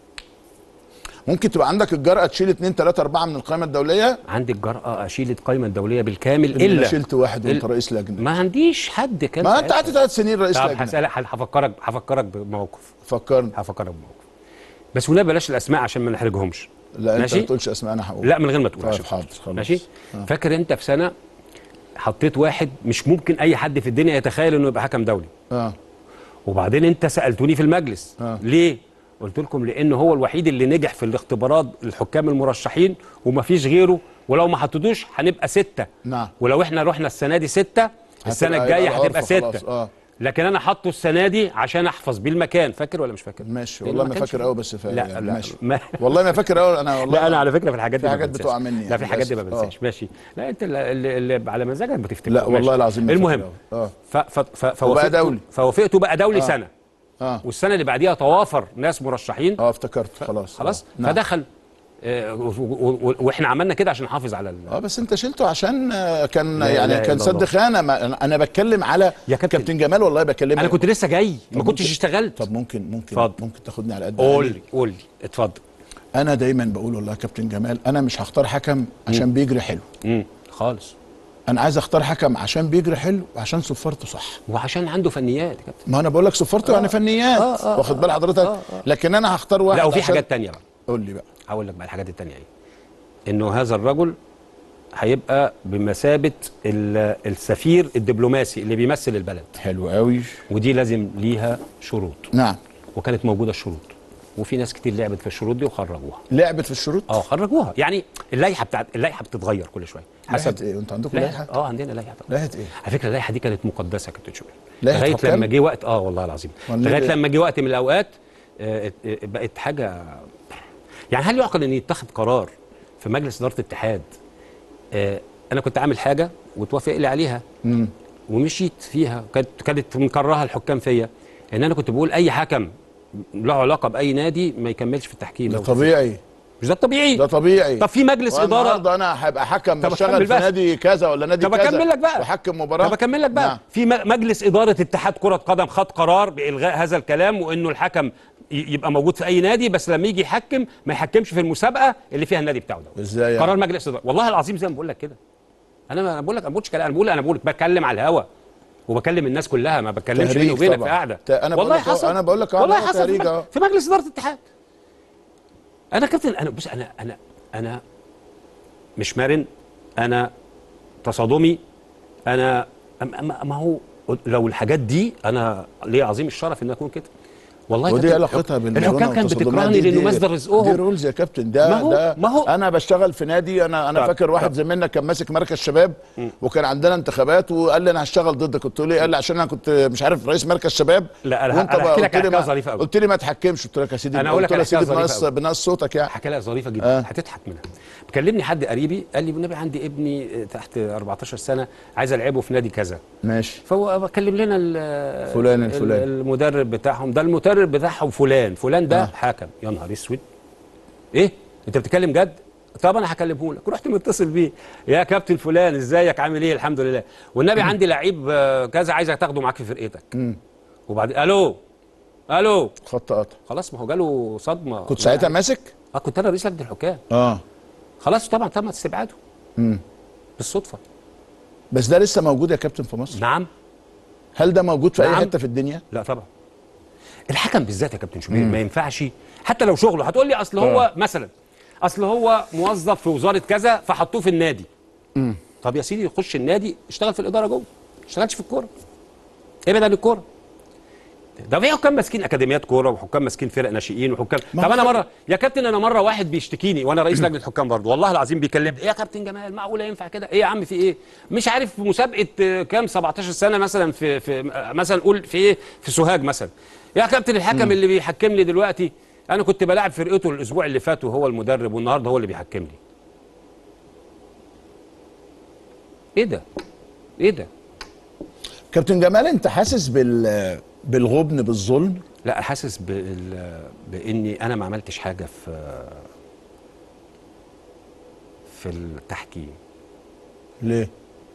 ممكن تبقى عندك الجرأة تشيل 2 3 4 من القائمة الدولية عندي الجرأة أشيل القائمة الدولية بالكامل إلا إلا شلت واحد وأنت ال- رئيس لجنة ما عنديش حد كان ما أنت ساعتها. قعدت ثلاث سنين رئيس طب لجنة هسألك هفكرك هفكرك بموقف فكرني هفكرك بموقف بس ولا بلاش الأسماء عشان ما نحرجهمش لا أنت ماشي؟ ما تقولش أسماء أنا هقول لا من غير ما تقول طيب عشان حاضر خلاص ماشي فاكر أنت في سنة حطيت واحد مش ممكن أي حد في الدنيا يتخيل إنه يبقى حكم دولي اه وبعدين انت سالتوني في المجلس آه. ليه قلت لكم لان هو الوحيد اللي نجح في الاختبارات الحكام المرشحين ومفيش غيره ولو ما حطيتوش هنبقى ستة نعم. ولو احنا رحنا السنه دي ستة السنه هتبقى- الجايه يبقى هتبقى العرف خلاص، ستة آه. لكن انا حاطه السنه دي عشان احفظ بيه المكان فاكر ولا مش فاكر ماشي لأن والله ما كانش فاكر فيه. قوي بس فا... لا يعني لا ماشي ما والله ما فاكر قوي أنا والله لا انا على فكره في الحاجات دي في ما حاجات بنساش. بتقع مني لا يعني في الحاجات دي ما للأسف. آه. بنساش ماشي لا انت اللي, اللي اللي على مزاجك بتفتكر لا والله ماشي. العظيم ما فاكر المهم أوي. اه ف ف ف فوافقت دولي. فوافقته بقى دولي سنه اه والسنه اللي بعديها توافر ناس مرشحين اه افتكرت خلاص خلاص آه. نعم. فدخل آه، و- و- و- واحنا عملنا كده عشان نحافظ على ال... اه بس انت شلته عشان آه، كان لا يعني إله كان إلا سد الله. خانه ما انا أنا بتكلم على يا كابتن. كابتن جمال والله بكلمك انا كنت لسه جاي ما طب كنتش ممكن- اشتغلت طب ممكن ممكن اتفضل. ممكن تاخدني على قد قول عقلي؟ لي قول لي اتفضل انا دايما بقول والله يا كابتن جمال انا مش هختار حكم عشان بيجري حلو امم خالص انا عايز اختار حكم عشان بيجري حلو وعشان صفارته صح وعشان عنده فنيات يا كابتن ما انا بقول لك صفارته يعني فنيات آه، آه، واخد بال حضرتك لكن انا هختار واحد لا وفي عشان- حاجات تانية بقى قول لي بقى هقول لك بقى الحاجات التانية ايه انه هذا الرجل هيبقى بمثابة ال- السفير الدبلوماسي اللي بيمثل البلد حلو قوي ودي لازم ليها شروط نعم وكانت موجودة الشروط وفي ناس كتير لعبت في الشروط دي وخرجوها لعبت في الشروط اه خرجوها يعني اللائحه بتاعت اللائحه بتتغير كل شويه لائحة ايه انتوا عندكم لائحه لائحه اه عندنا لائحه طبعا لائحه ايه على فكره اللائحه دي كانت مقدسه يا كابتن شوبير لائحة لغايه حكام؟ لما جه وقت اه والله العظيم ولا لغايه إيه؟ لما جه وقت من الاوقات آه، ات- اه، بقت حاجه يعني هل يعقل ان يتخذ قرار في مجلس اداره الاتحاد آه، انا كنت عامل حاجه وتوافق لي عليها مم. ومشيت فيها كانت كانت مكرهه الحكام فيا ان انا كنت بقول اي حكم له علاقه باي نادي ما يكملش في التحكيم ده أو في- طبيعي مش ده الطبيعي ده طبيعي طب في مجلس اداره النهارده انا هبقى حكم طب بشتغل أكمل في بس. نادي كذا ولا نادي طب كذا اكمل لك بقى وحكم مباراه طب اكمل لك بقى نعم. في م- مجلس اداره اتحاد كره قدم خد قرار بالغاء هذا الكلام وانه الحكم ي- يبقى موجود في اي نادي بس لما يجي يحكم ما يحكمش في المسابقه اللي فيها النادي بتاعه ده ازاي يعني؟ قرار مجلس اداره والله العظيم زي ما بقول لك كده انا ما أنا بقول لك انا ما بقولش كلام انا بقول انا بقول بتكلم على الهوا وبكلم الناس كلها ما بتكلمش تهريج بيني وبينك طبعا. في قاعده ت- أنا بقول والله لك أهو- حصل أنا بقول لك أهو والله على حصل في, تهريج مج- أهو. في مجلس اداره الاتحاد انا كابتن انا بص انا انا انا مش مرن انا تصادمي انا أم- أم- ما هو لو الحاجات دي انا ليه عظيم الشرف ان اكون كده والله يا ودي كابتن، علاقتها بالمرونه الحكام كانت والتصادمات بتكرهني دي- لانه دي- مصدر دي رزقهم رولز يا كابتن ده ما هو- ده ما هو- انا بشتغل في نادي انا انا طب- فاكر واحد طب. زميلنا كان ماسك مركز شباب وكان عندنا انتخابات وقال لي انا هشتغل ضدك قلت له ليه قال لي عشان انا كنت مش عارف رئيس مركز شباب لا، أنا ه- وانت أنا بقى هحكي لك قلت لي حكاية ما- ظريفة أوي. قلت لي ما تحكمش قلت لك يا سيدي أنا أقول قلت لك له يا حكاية سيدي ظريفة بنقص أوي. بنقص صوتك يعني حكى لها ظريفه جدا آه. آه. هتضحك منها بكلمني حد قريبي قال لي بالنبي عندي ابني تحت 14 سنه عايز العبه في نادي كذا ماشي فهو بكلم لنا ال- فلان ال- الفلاني. المدرب بتاعهم ده المدرب بتاعهم فلان فلان ده آه. آه. حكم يا نهار اسود ايه انت بتتكلم جد طب انا هكلمه لك رحت متصل بيه يا كابتن فلان ازيك عامل ايه الحمد لله والنبي عندي لعيب آه، كذا عايزك تاخده معاك في فرقتك وبعدين الو الو خط قطع خلاص ما هو جاله صدمه كنت ساعتها ماسك اه كنت انا رئيس لجنه الحكام اه خلاص طبعا تم استبعاده مم. بالصدفه بس ده لسه موجود يا كابتن في مصر نعم هل ده موجود في اي نعم. حته في الدنيا لا طبعا الحكم بالذات يا كابتن شوبير ما ينفعش حتى لو شغله هتقول لي اصل هو مثلا اصل هو موظف في وزاره كذا فحطوه في النادي طب يا سيدي يخش النادي اشتغل في الاداره جوه ما اشتغلش في الكوره ابعد عن الكوره ده في حكام ماسكين اكاديميات كوره وحكام ماسكين فرق ناشئين وحكام ما طب هو انا خ- مره يا كابتن انا مره واحد بيشتكيني وانا رئيس لجنه حكام برضه والله العظيم بيكلمني ايه يا كابتن جمال معقوله ينفع كده ايه يا عم في ايه مش عارف في مسابقه آه، كام 17 سنه مثلا في في آه، مثلا قول في ايه في سوهاج مثلا يا كابتن الحكم اللي بيحكم لي دلوقتي انا كنت بلاعب فرقته الاسبوع اللي فات وهو المدرب والنهارده هو اللي بيحكم لي ايه ده ايه ده كابتن جمال انت حاسس بال بالغبن بالظلم لا حاسس بال... باني انا ما عملتش حاجه في في التحكيم ليه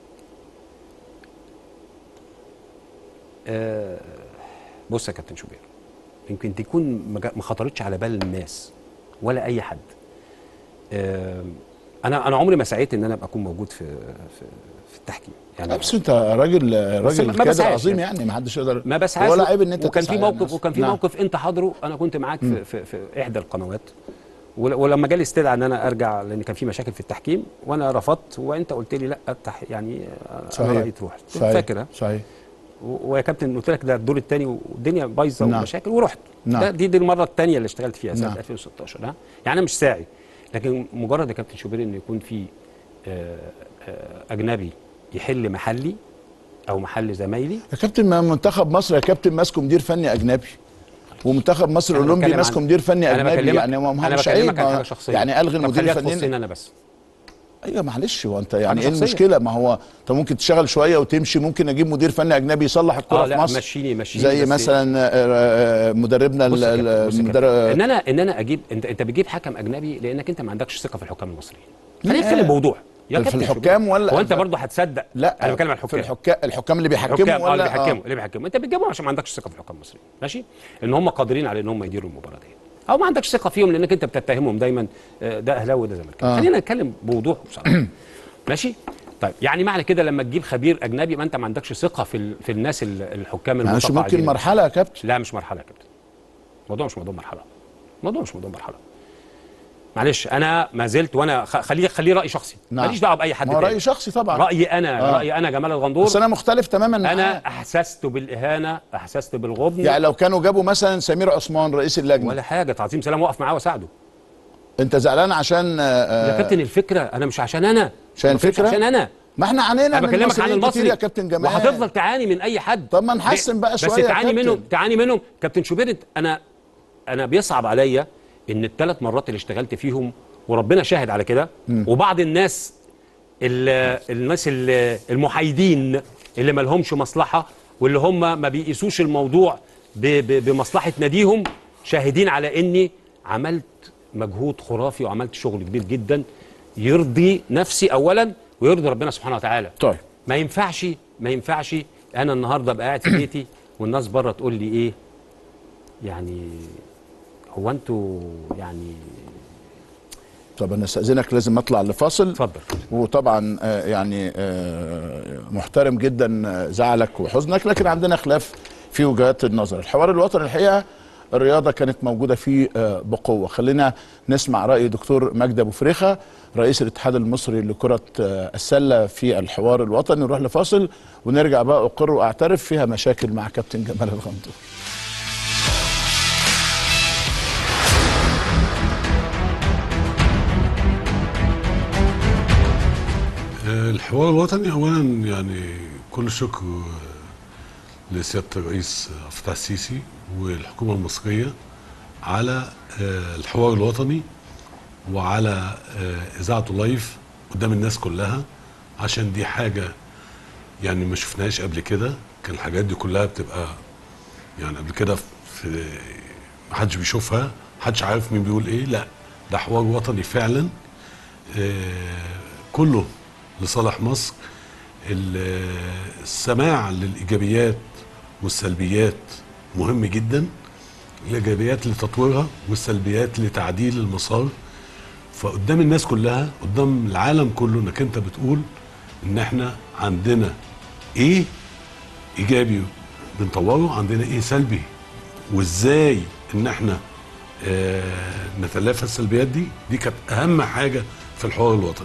بص يا كابتن شوبير يمكن تكون ما جا- ما خطرتش على بال الناس ولا اي حد آم، انا انا عمري ما سعيت ان انا ابقى اكون موجود في في, في التحكيم يعني بس انت راجل راجل ما كادر بسعاش عظيم يعني. يعني ما حدش يقدر ما بسعاش ولا عيب ان انت وكان تسعى في يعني موقف نفسك. وكان في نعم. موقف انت حاضره انا كنت معاك في, في, في احدى القنوات ول- ولما جالي استدعاء ان انا ارجع لان كان في مشاكل في التحكيم وانا رفضت وانت قلت لي لا التح يعني آه، صحيح. انا رايي تروح صحيح فاكر ها؟ صحيح و- ويا كابتن قلت لك ده الدور الثاني والدنيا بايظه نعم. ومشاكل ورحت نعم. ده دي, دي المره الثانيه اللي اشتغلت فيها سنه نعم. 2016 ها يعني انا مش ساعي لكن مجرد يا كابتن شوبير انه يكون في آه، آه، اجنبي يحل محلي او محل زمايلي يا كابتن ما منتخب مصر يا كابتن ماسكه مدير فني اجنبي ومنتخب مصر أنا الاولمبي بتكلم ماسكه عن- مدير فني أنا اجنبي بكلمك- يعني ما ما انا مش عيب بكلمك عن ما- حاجه شخصيه يعني الغي طب المدير خليها الفني تخصني انا بس ايوه معلش هو انت يعني أنا ايه شخصياً. المشكله ما هو انت ممكن تشتغل شويه وتمشي ممكن اجيب مدير فني اجنبي يصلح الكره اه في لا مصر مشيني مشيني زي بس- مثلا آه، آه، مدربنا بص يا ال- كابتن، بص يا المدرب كابتن. ان انا ان انا اجيب انت انت بتجيب حكم اجنبي لانك انت ما عندكش ثقه في الحكام المصريين خلينا لا. نتكلم بوضوح يا في كابتن الحكام شوبير. ولا- هو انت برضه هتصدق لا انا بتكلم عن في الحكام الحكام الحكام اللي بيحكموا الحكام اه ولا اللي بيحكموا اللي بيحكموا انت بتجيبهم عشان ما عندكش ثقه في الحكام المصريين ماشي ان هم قادرين على ان هم يديروا المباراه دي او ما عندكش ثقه فيهم لانك انت بتتهمهم دايما آه، ده اهلاوي وده زملكاوي آه. خلينا نتكلم بوضوح وبصراحه ماشي طيب يعني معنى كده لما تجيب خبير اجنبي ما انت ما عندكش ثقه في ال- في الناس ال- الحكام معلش المتقاعدين ممكن مرحله يا كابتن لا مش مرحله يا كابتن الموضوع مش موضوع مرحله الموضوع مش موضوع مرحله معلش انا ما زلت وانا خ- خليه خليه راي شخصي نعم. ماليش دعوه باي حد ما هو راي تاني شخصي طبعا رايي انا آه. رايي انا جمال الغندور بس انا مختلف تماما معاه. انا احسست بالاهانه احسست بالغبن يعني لو كانوا جابوا مثلا سمير عثمان رئيس اللجنه ولا حاجه تعظيم سلام وقف معاه وساعده انت زعلان عشان آه، يا آه، كابتن الفكره انا مش عشان انا عشان ما كانش الفكرة؟ عشان انا ما احنا عانينا انا من بكلمك عن مصريين كتير المصري يا كابتن جمال وهتفضل تعاني من اي حد طب ما نحسن بقى بس شوية يا تعاني كابتن. منهم تعاني منهم كابتن شوبير انت- انا انا بيصعب عليا ان الثلاث مرات اللي اشتغلت فيهم وربنا شاهد على كده وبعض الناس ال- الناس ال- المحايدين اللي ما لهمش مصلحه واللي هم ما بيقيسوش الموضوع ب- ب- بمصلحه ناديهم شاهدين على اني عملت مجهود خرافي وعملت شغل كبير جدا يرضي نفسي اولا ويرضي ربنا سبحانه وتعالى طيب ما ينفعش ما ينفعش انا النهارده ابقى قاعد في بيتي والناس بره تقول لي ايه يعني هو انتوا يعني طب انا استاذنك لازم اطلع لفاصل اتفضل وطبعا آه، يعني آه، محترم جدا آه، زعلك وحزنك لكن عندنا خلاف في وجهات النظر الحوار الوطني الحقيقه الرياضه كانت موجوده فيه آه، بقوه خلينا نسمع راي دكتور مجدي ابو فريخه رئيس الاتحاد المصري لكره آه، السله في الحوار الوطني نروح لفاصل ونرجع بقى اقر واعترف فيها مشاكل مع كابتن جمال الغندور الحوار الوطني اولا يعني كل الشكر لسياده الرئيس عبد الفتاح السيسي والحكومه المصريه على آه، الحوار الوطني وعلى آه، اذاعته لايف قدام الناس كلها عشان دي حاجه يعني ما شفناهاش قبل كده كان الحاجات دي كلها بتبقى يعني قبل كده في ما حدش بيشوفها محدش عارف مين بيقول ايه لا ده حوار وطني فعلا آه، كله لصالح مصر ال- السماع للايجابيات والسلبيات مهم جدا الايجابيات لتطويرها والسلبيات لتعديل المسار فقدام الناس كلها قدام العالم كله انك انت بتقول ان احنا عندنا ايه ايجابي بنطوره عندنا ايه سلبي وازاي ان احنا آه نتلافى السلبيات دي دي كانت اهم حاجه في الحوار الوطني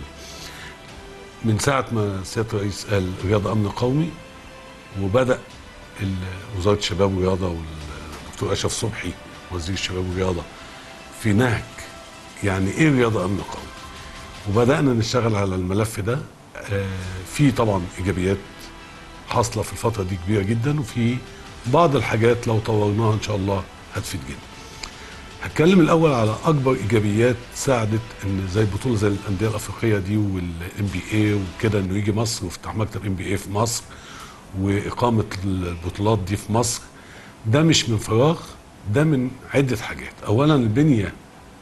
من ساعه ما سياده الرئيس قال رياضه امن قومي وبدا ال- وزاره الشباب والرياضه والدكتور اشرف صبحي وزير الشباب والرياضه في نهج يعني ايه رياضه امن قومي وبدانا نشتغل على الملف ده آه، في طبعا ايجابيات حاصله في الفتره دي كبيره جدا وفي بعض الحاجات لو طورناها ان شاء الله هتفيد جدا هتكلم الاول على اكبر ايجابيات ساعدت ان زي بطوله زي الانديه الافريقيه دي والام بي اي وكده انه يجي مصر وافتح مكتب ام بي اي في مصر واقامه البطولات دي في مصر ده مش من فراغ ده من عده حاجات اولا البنيه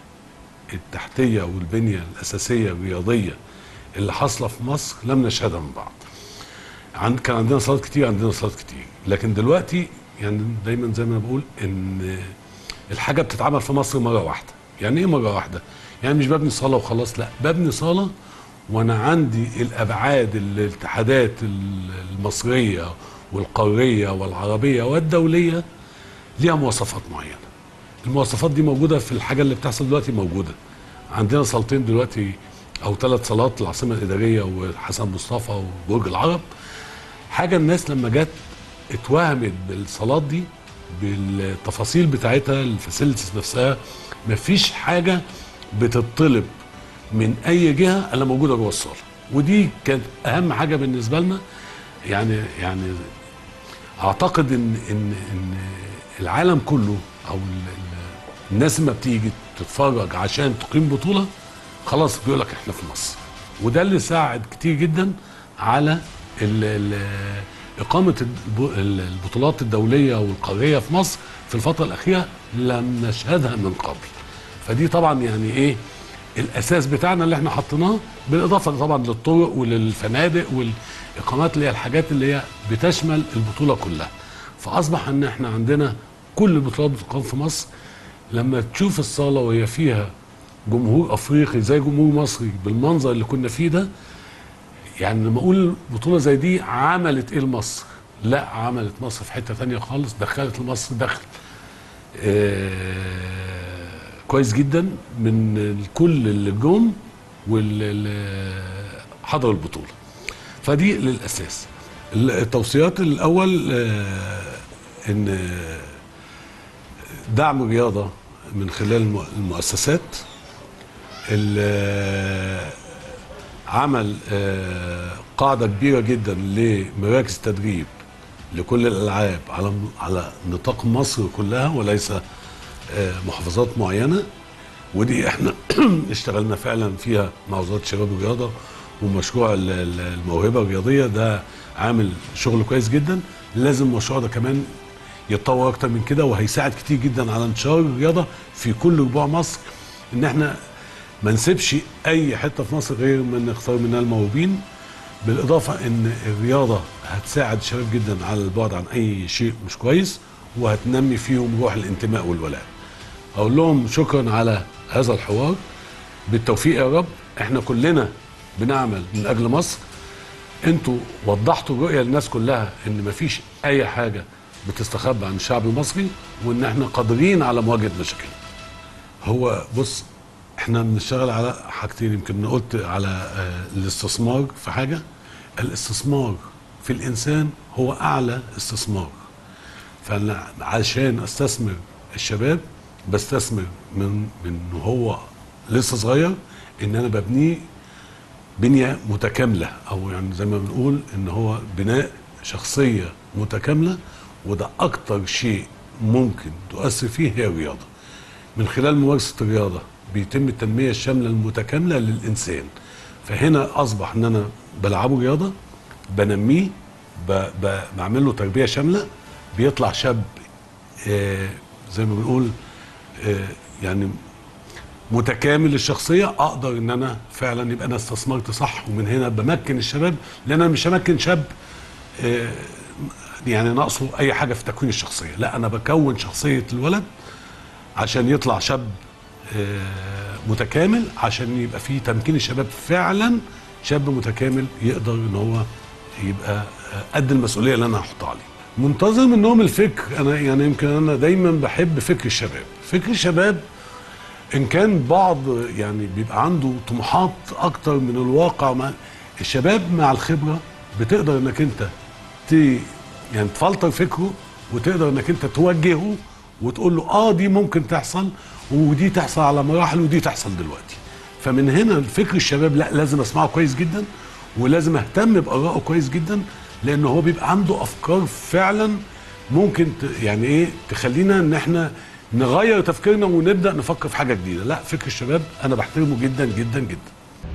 التحتيه والبنيه الاساسيه الرياضيه اللي حاصله في مصر لم نشهدها من بعض عند كان عندنا صالات كتير عندنا صالات كتير لكن دلوقتي يعني دايما زي ما أنا بقول ان الحاجه بتتعمل في مصر مره واحده يعني ايه مره واحده يعني مش ببني صاله وخلاص لا ببني صاله وانا عندي الابعاد الاتحادات المصريه والقاريه والعربيه والدوليه ليها مواصفات معينه المواصفات دي موجوده في الحاجه اللي بتحصل دلوقتي موجوده عندنا صالتين دلوقتي او ثلاث صالات العاصمه الاداريه وحسن مصطفى وبرج العرب حاجه الناس لما جت اتوهمت بالصالات دي بالتفاصيل بتاعتها الفاسيلتيز نفسها مفيش حاجه بتطلب من اي جهه الا موجوده جوه الصاله ودي كانت اهم حاجه بالنسبه لنا يعني يعني اعتقد ان ان ان العالم كله او ال- ال- الناس لما بتيجي تتفرج عشان تقيم بطوله خلاص بيقول لك احنا في مصر وده اللي ساعد كتير جدا على ال ال اقامه الب- ال- البطولات الدوليه والقاريه في مصر في الفتره الاخيره لم نشهدها من قبل فدي طبعا يعني ايه الاساس بتاعنا اللي احنا حطيناه بالاضافه طبعا للطرق وللفنادق والاقامات اللي هي الحاجات اللي هي بتشمل البطوله كلها فاصبح ان احنا عندنا كل البطولات بتقام في مصر لما تشوف الصاله وهي فيها جمهور افريقي زي جمهور مصري بالمنظر اللي كنا فيه ده يعني لما اقول بطوله زي دي عملت ايه لمصر لا عملت مصر في حته تانية خالص دخلت لمصر دخل آه كويس جدا من كل اللي جم واللي حضروا البطوله فدي للاساس التوصيات الاول آه ان دعم الرياضه من خلال الم- المؤسسات ال- عمل آه، قاعده كبيره جدا لمراكز تدريب لكل الالعاب على على نطاق مصر كلها وليس آه، محافظات معينه ودي احنا اشتغلنا فعلا فيها مع وزاره الشباب والرياضه ومشروع ال- ال- الموهبه الرياضيه ده عامل شغل كويس جدا لازم المشروع ده كمان يتطور اكتر من كده وهيساعد كتير جدا على انتشار الرياضه في كل ربوع مصر ان احنا ما نسيبش اي حته في مصر غير ما نختار منها الموهوبين بالاضافه ان الرياضه هتساعد الشباب جدا على البعد عن اي شيء مش كويس وهتنمي فيهم روح الانتماء والولاء اقول لهم شكرا على هذا الحوار بالتوفيق يا رب احنا كلنا بنعمل من اجل مصر انتوا وضحتوا الرؤيه للناس كلها ان مفيش اي حاجه بتستخبى عن الشعب المصري وان احنا قادرين على مواجهه مشاكلنا هو بص احنا بنشتغل على حاجتين يمكن انا قلت على آه، الاستثمار في حاجه الاستثمار في الانسان هو اعلى استثمار فانا عشان استثمر الشباب بستثمر من من هو لسه صغير ان انا ببنيه بنيه متكامله او يعني زي ما بنقول ان هو بناء شخصيه متكامله وده اكتر شيء ممكن تؤثر فيه هي الرياضه من خلال ممارسه الرياضه بيتم التنميه الشامله المتكامله للانسان فهنا اصبح ان انا بلعبه رياضه بنميه ب- ب- بعمل له تربيه شامله بيطلع شاب آه، زي ما بنقول آه، يعني متكامل الشخصيه اقدر ان انا فعلا يبقى انا استثمرت صح ومن هنا بمكن الشباب لان انا مش همكن شاب آه، يعني ناقصه اي حاجه في تكوين الشخصيه لا انا بكون شخصيه الولد عشان يطلع شاب آه، متكامل عشان يبقى فيه تمكين الشباب فعلا شاب متكامل يقدر ان هو يبقى آه، قد المسؤوليه اللي انا هحطها عليه منتظر منهم الفكر انا يعني يمكن انا دايما بحب فكر الشباب فكر الشباب ان كان بعض يعني بيبقى عنده طموحات اكتر من الواقع مع الشباب مع الخبره بتقدر انك انت ت يعني تفلتر فكره وتقدر انك انت توجهه وتقول له اه دي ممكن تحصل ودي تحصل على مراحل ودي تحصل دلوقتي فمن هنا فكر الشباب لا لازم اسمعه كويس جدا ولازم اهتم بارائه كويس جدا لان هو بيبقى عنده افكار فعلا ممكن ت- يعني ايه تخلينا ان احنا نغير تفكيرنا ونبدا نفكر في حاجه جديده لا فكر الشباب انا بحترمه جدا جدا جدا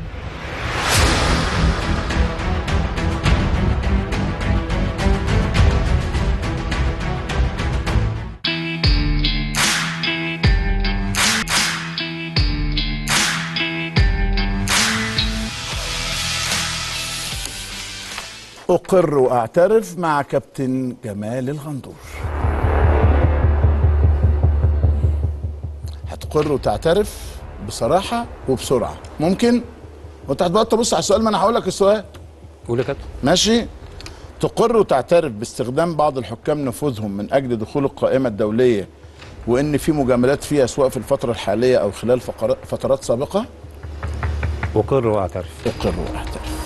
أقر وأعترف مع كابتن جمال الغندور هتقر وتعترف بصراحة وبسرعة ممكن وانت هتبقى تبص على السؤال ما انا هقول لك السؤال قول يا كابتن ماشي تقر وتعترف باستخدام بعض الحكام نفوذهم من اجل دخول القائمة الدولية وان في مجاملات فيها سواء في الفترة الحالية او خلال فقرات- فترات سابقة اقر واعترف اقر واعترف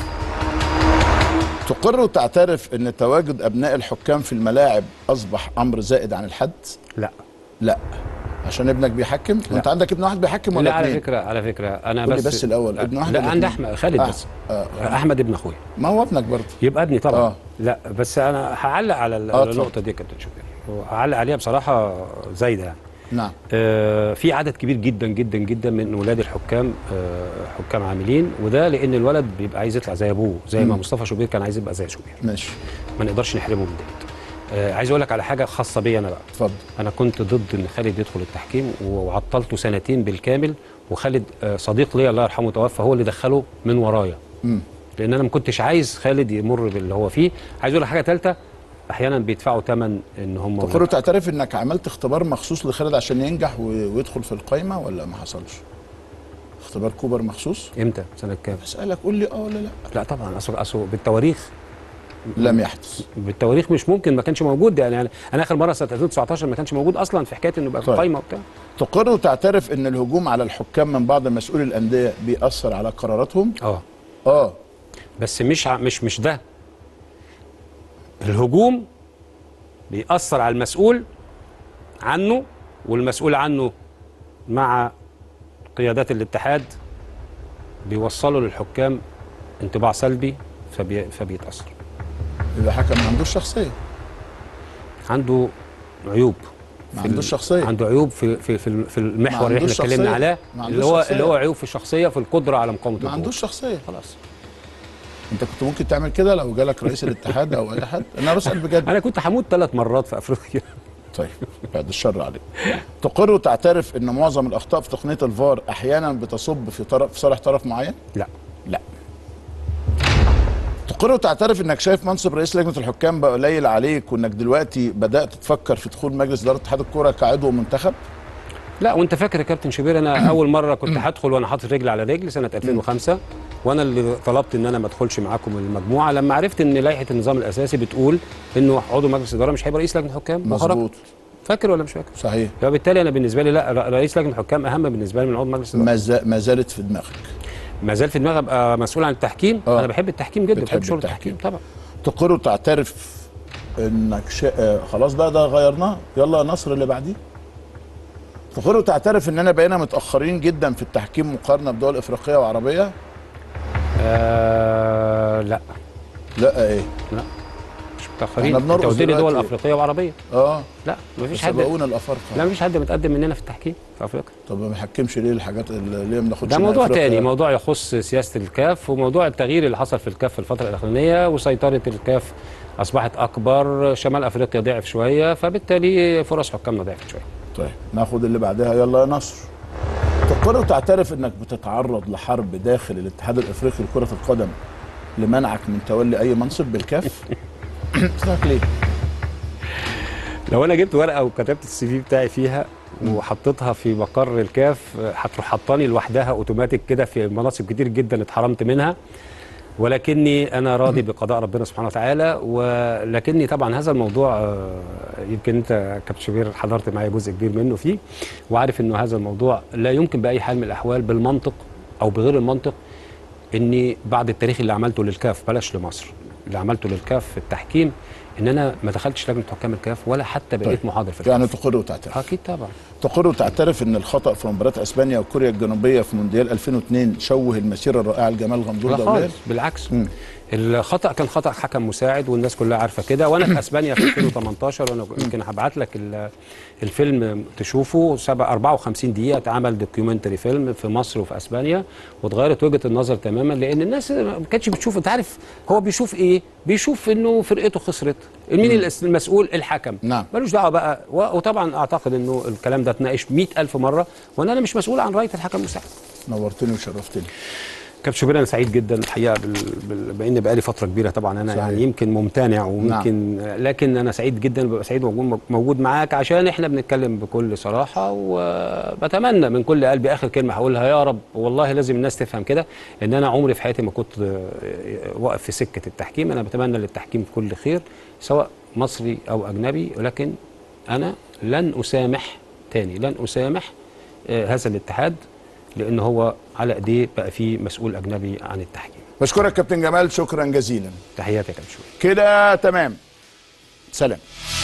تقر وتعترف ان تواجد ابناء الحكام في الملاعب اصبح امر زائد عن الحد لا لا عشان ابنك بيحكم وانت عندك ابن واحد بيحكم ولا لا على اتنين؟ فكره على فكره انا قول لي بس بس الأول، ابن واحد لا ولا عند اتنين؟ احمد خالد آه، بس آه، احمد ابن اخويا ما هو ابنك برضه يبقى ابني طبعا آه. لا بس انا هعلق على ال- آه، على اتفضل. النقطه دي يا كابتن شوبير هعلق عليها بصراحه زايده يعني نعم آه، في عدد كبير جدا جدا جدا من ولاد الحكام آه، حكام عاملين وده لان الولد بيبقى عايز يطلع زي ابوه زي ما مم. مصطفى شوبير كان عايز يبقى زي شوبير ماشي ما نقدرش نحرمه من ده آه، عايز اقول لك على حاجه خاصه بيا انا بقى اتفضل انا كنت ضد ان خالد يدخل التحكيم وعطلته سنتين بالكامل وخالد آه، صديق ليا الله يرحمه توفى هو اللي دخله من ورايا مم. لان انا ما كنتش عايز خالد يمر باللي هو فيه عايز اقول لك حاجه ثالثه احيانا بيدفعوا ثمن ان هم تقر وتعترف انك عملت اختبار مخصوص لخالد عشان ينجح و- ويدخل في القائمة ولا ما حصلش اختبار كوبر مخصوص امتى سنه كام اسالك قول لي اه ولا لا لا طبعا اصل اصل بالتواريخ لم يحدث بالتواريخ مش ممكن ما كانش موجود يعني انا أنا اخر مره سنه 2019 ما كانش موجود اصلا في حكايه انه يبقى في طيب. قايمه وبتاع تقر وتعترف ان الهجوم على الحكام من بعض مسؤولي الانديه بيأثر على قراراتهم اه اه بس مش ع- مش مش ده الهجوم بيأثر على المسؤول عنه والمسؤول عنه مع قيادات الاتحاد بيوصلوا للحكام انطباع سلبي فبي فبيتأثر يبقى حكم ما عندوش شخصيه عنده عيوب ما في ال- عندوش شخصيه عنده عيوب في في في في المحور ما اللي احنا عندوش اتكلمنا شخصية. عليه ما عندوش اللي هو شخصية. اللي هو عيوب في الشخصيه في القدره على مقاومه ما الجمهور. عندوش شخصيه خلاص انت كنت ممكن تعمل كده لو جالك رئيس الاتحاد او اي حد انا بسال بجد انا كنت هموت ثلاث مرات في افريقيا طيب بعد الشر عليك تقر وتعترف ان معظم الاخطاء في تقنيه الفار احيانا بتصب في طرف في صالح طرف معين لا لا تقر وتعترف انك شايف منصب رئيس لجنه الحكام بقى قليل عليك وانك دلوقتي بدات تفكر في دخول مجلس اداره اتحاد الكوره كعضو منتخب لا وانت فاكر يا كابتن شوبير انا اول مره كنت هدخل وانا حاطط رجل على رجل سنه 2005 وانا اللي طلبت ان انا ما ادخلش معاكم المجموعه لما عرفت ان لائحه النظام الاساسي بتقول انه عضو مجلس اداره مش هيبقى رئيس لجنه حكام وخرجت. مظبوط فاكر ولا مش فاكر؟ صحيح فبالتالي انا بالنسبه لي لا ر- رئيس لجنه الحكام اهم بالنسبه لي من عضو مجلس الاداره ما, زا- ما زالت في دماغك ما زال في دماغي ابقى مسؤول عن التحكيم آه. انا بحب التحكيم جدا بتحب بحب شغل التحكيم. التحكيم طبعا تقر وتعترف انك شا... آه، خلاص بقى ده غيرناه يلا يا نصر اللي بعديه تقر وتعترف اننا بقينا متاخرين جدا في التحكيم مقارنه بدول افريقيه وعربيه آه لا لا ايه لا مش متاخرين احنا انت بنرقص قلت لي دول دلوقتي. افريقيه وعربيه اه لا مفيش حد سبقونا الافارقه لا مفيش حد متقدم مننا في التحكيم في افريقيا طب ما بنحكمش ليه الحاجات اللي ليه ما بناخدش ده من موضوع أفريقيا؟ تاني موضوع يخص سياسه الكاف وموضوع التغيير اللي حصل في الكاف في الفتره الاخرانيه وسيطره الكاف اصبحت اكبر شمال افريقيا ضعف شويه فبالتالي فرص حكامنا ضعفت شويه طيب ناخد اللي بعدها يلا يا نصر تقر وتعترف انك بتتعرض لحرب داخل الاتحاد الافريقي لكره القدم لمنعك من تولي اي منصب بالكاف اسمك ليه لو انا جبت ورقه وكتبت السي في بتاعي فيها وحطيتها في مقر الكاف هتروح حطاني لوحدها اوتوماتيك كده في مناصب كتير جدا اتحرمت منها ولكني انا راضي بقضاء ربنا سبحانه وتعالى ولكني طبعا هذا الموضوع آه، يمكن انت كابتن شوبير حضرت معايا جزء كبير منه فيه وعارف انه هذا الموضوع لا يمكن باي حال من الاحوال بالمنطق او بغير المنطق اني بعد التاريخ اللي عملته للكاف بلاش لمصر اللي عملته للكاف في التحكيم ان انا ما دخلتش لجنه حكام الكاف ولا حتى بقيت طيب. محاضر في الكاف يعني تقر وتعترف اكيد طبعا تقر وتعترف ان الخطا في مباراه اسبانيا وكوريا الجنوبيه في مونديال 2002 شوه المسيره الرائعه لجمال غمدور لا دوليا خالص بالعكس مم. الخطا كان خطا حكم مساعد والناس كلها عارفه كده وانا في اسبانيا في 2018 وانا يمكن هبعت لك ال- الفيلم تشوفه سبع 54 دقيقه اتعمل دوكيومنتري فيلم في مصر وفي اسبانيا واتغيرت وجهه النظر تماما لان الناس ما كانتش بتشوف انت عارف هو بيشوف ايه بيشوف انه فرقته خسرت مين الأس- المسؤول الحكم نعم. ملوش دعوه بقى و- وطبعا اعتقد انه الكلام ده اتناقش 100000 مره وان انا مش مسؤول عن رايه الحكم المساعد نورتني وشرفتني كابتن شوبير انا سعيد جدا الحقيقه بال... بال... بان بقالي فتره كبيره طبعا انا صحيح. يعني يمكن ممتنع وممكن نعم. لكن انا سعيد جدا ببقى سعيد موجود موجود معاك عشان احنا بنتكلم بكل صراحه وبتمنى من كل قلبي اخر كلمه هقولها يا رب والله لازم الناس تفهم كده ان انا عمري في حياتي ما كنت آه، واقف في سكه التحكيم انا بتمنى للتحكيم كل خير سواء مصري او اجنبي ولكن انا لن اسامح تاني لن اسامح آه، هذا الاتحاد لان هو على ايديه بقى فيه مسؤول اجنبي عن التحكيم بشكرك كابتن جمال شكرا جزيلا تحياتي يا كابتن شوقي كده تمام سلام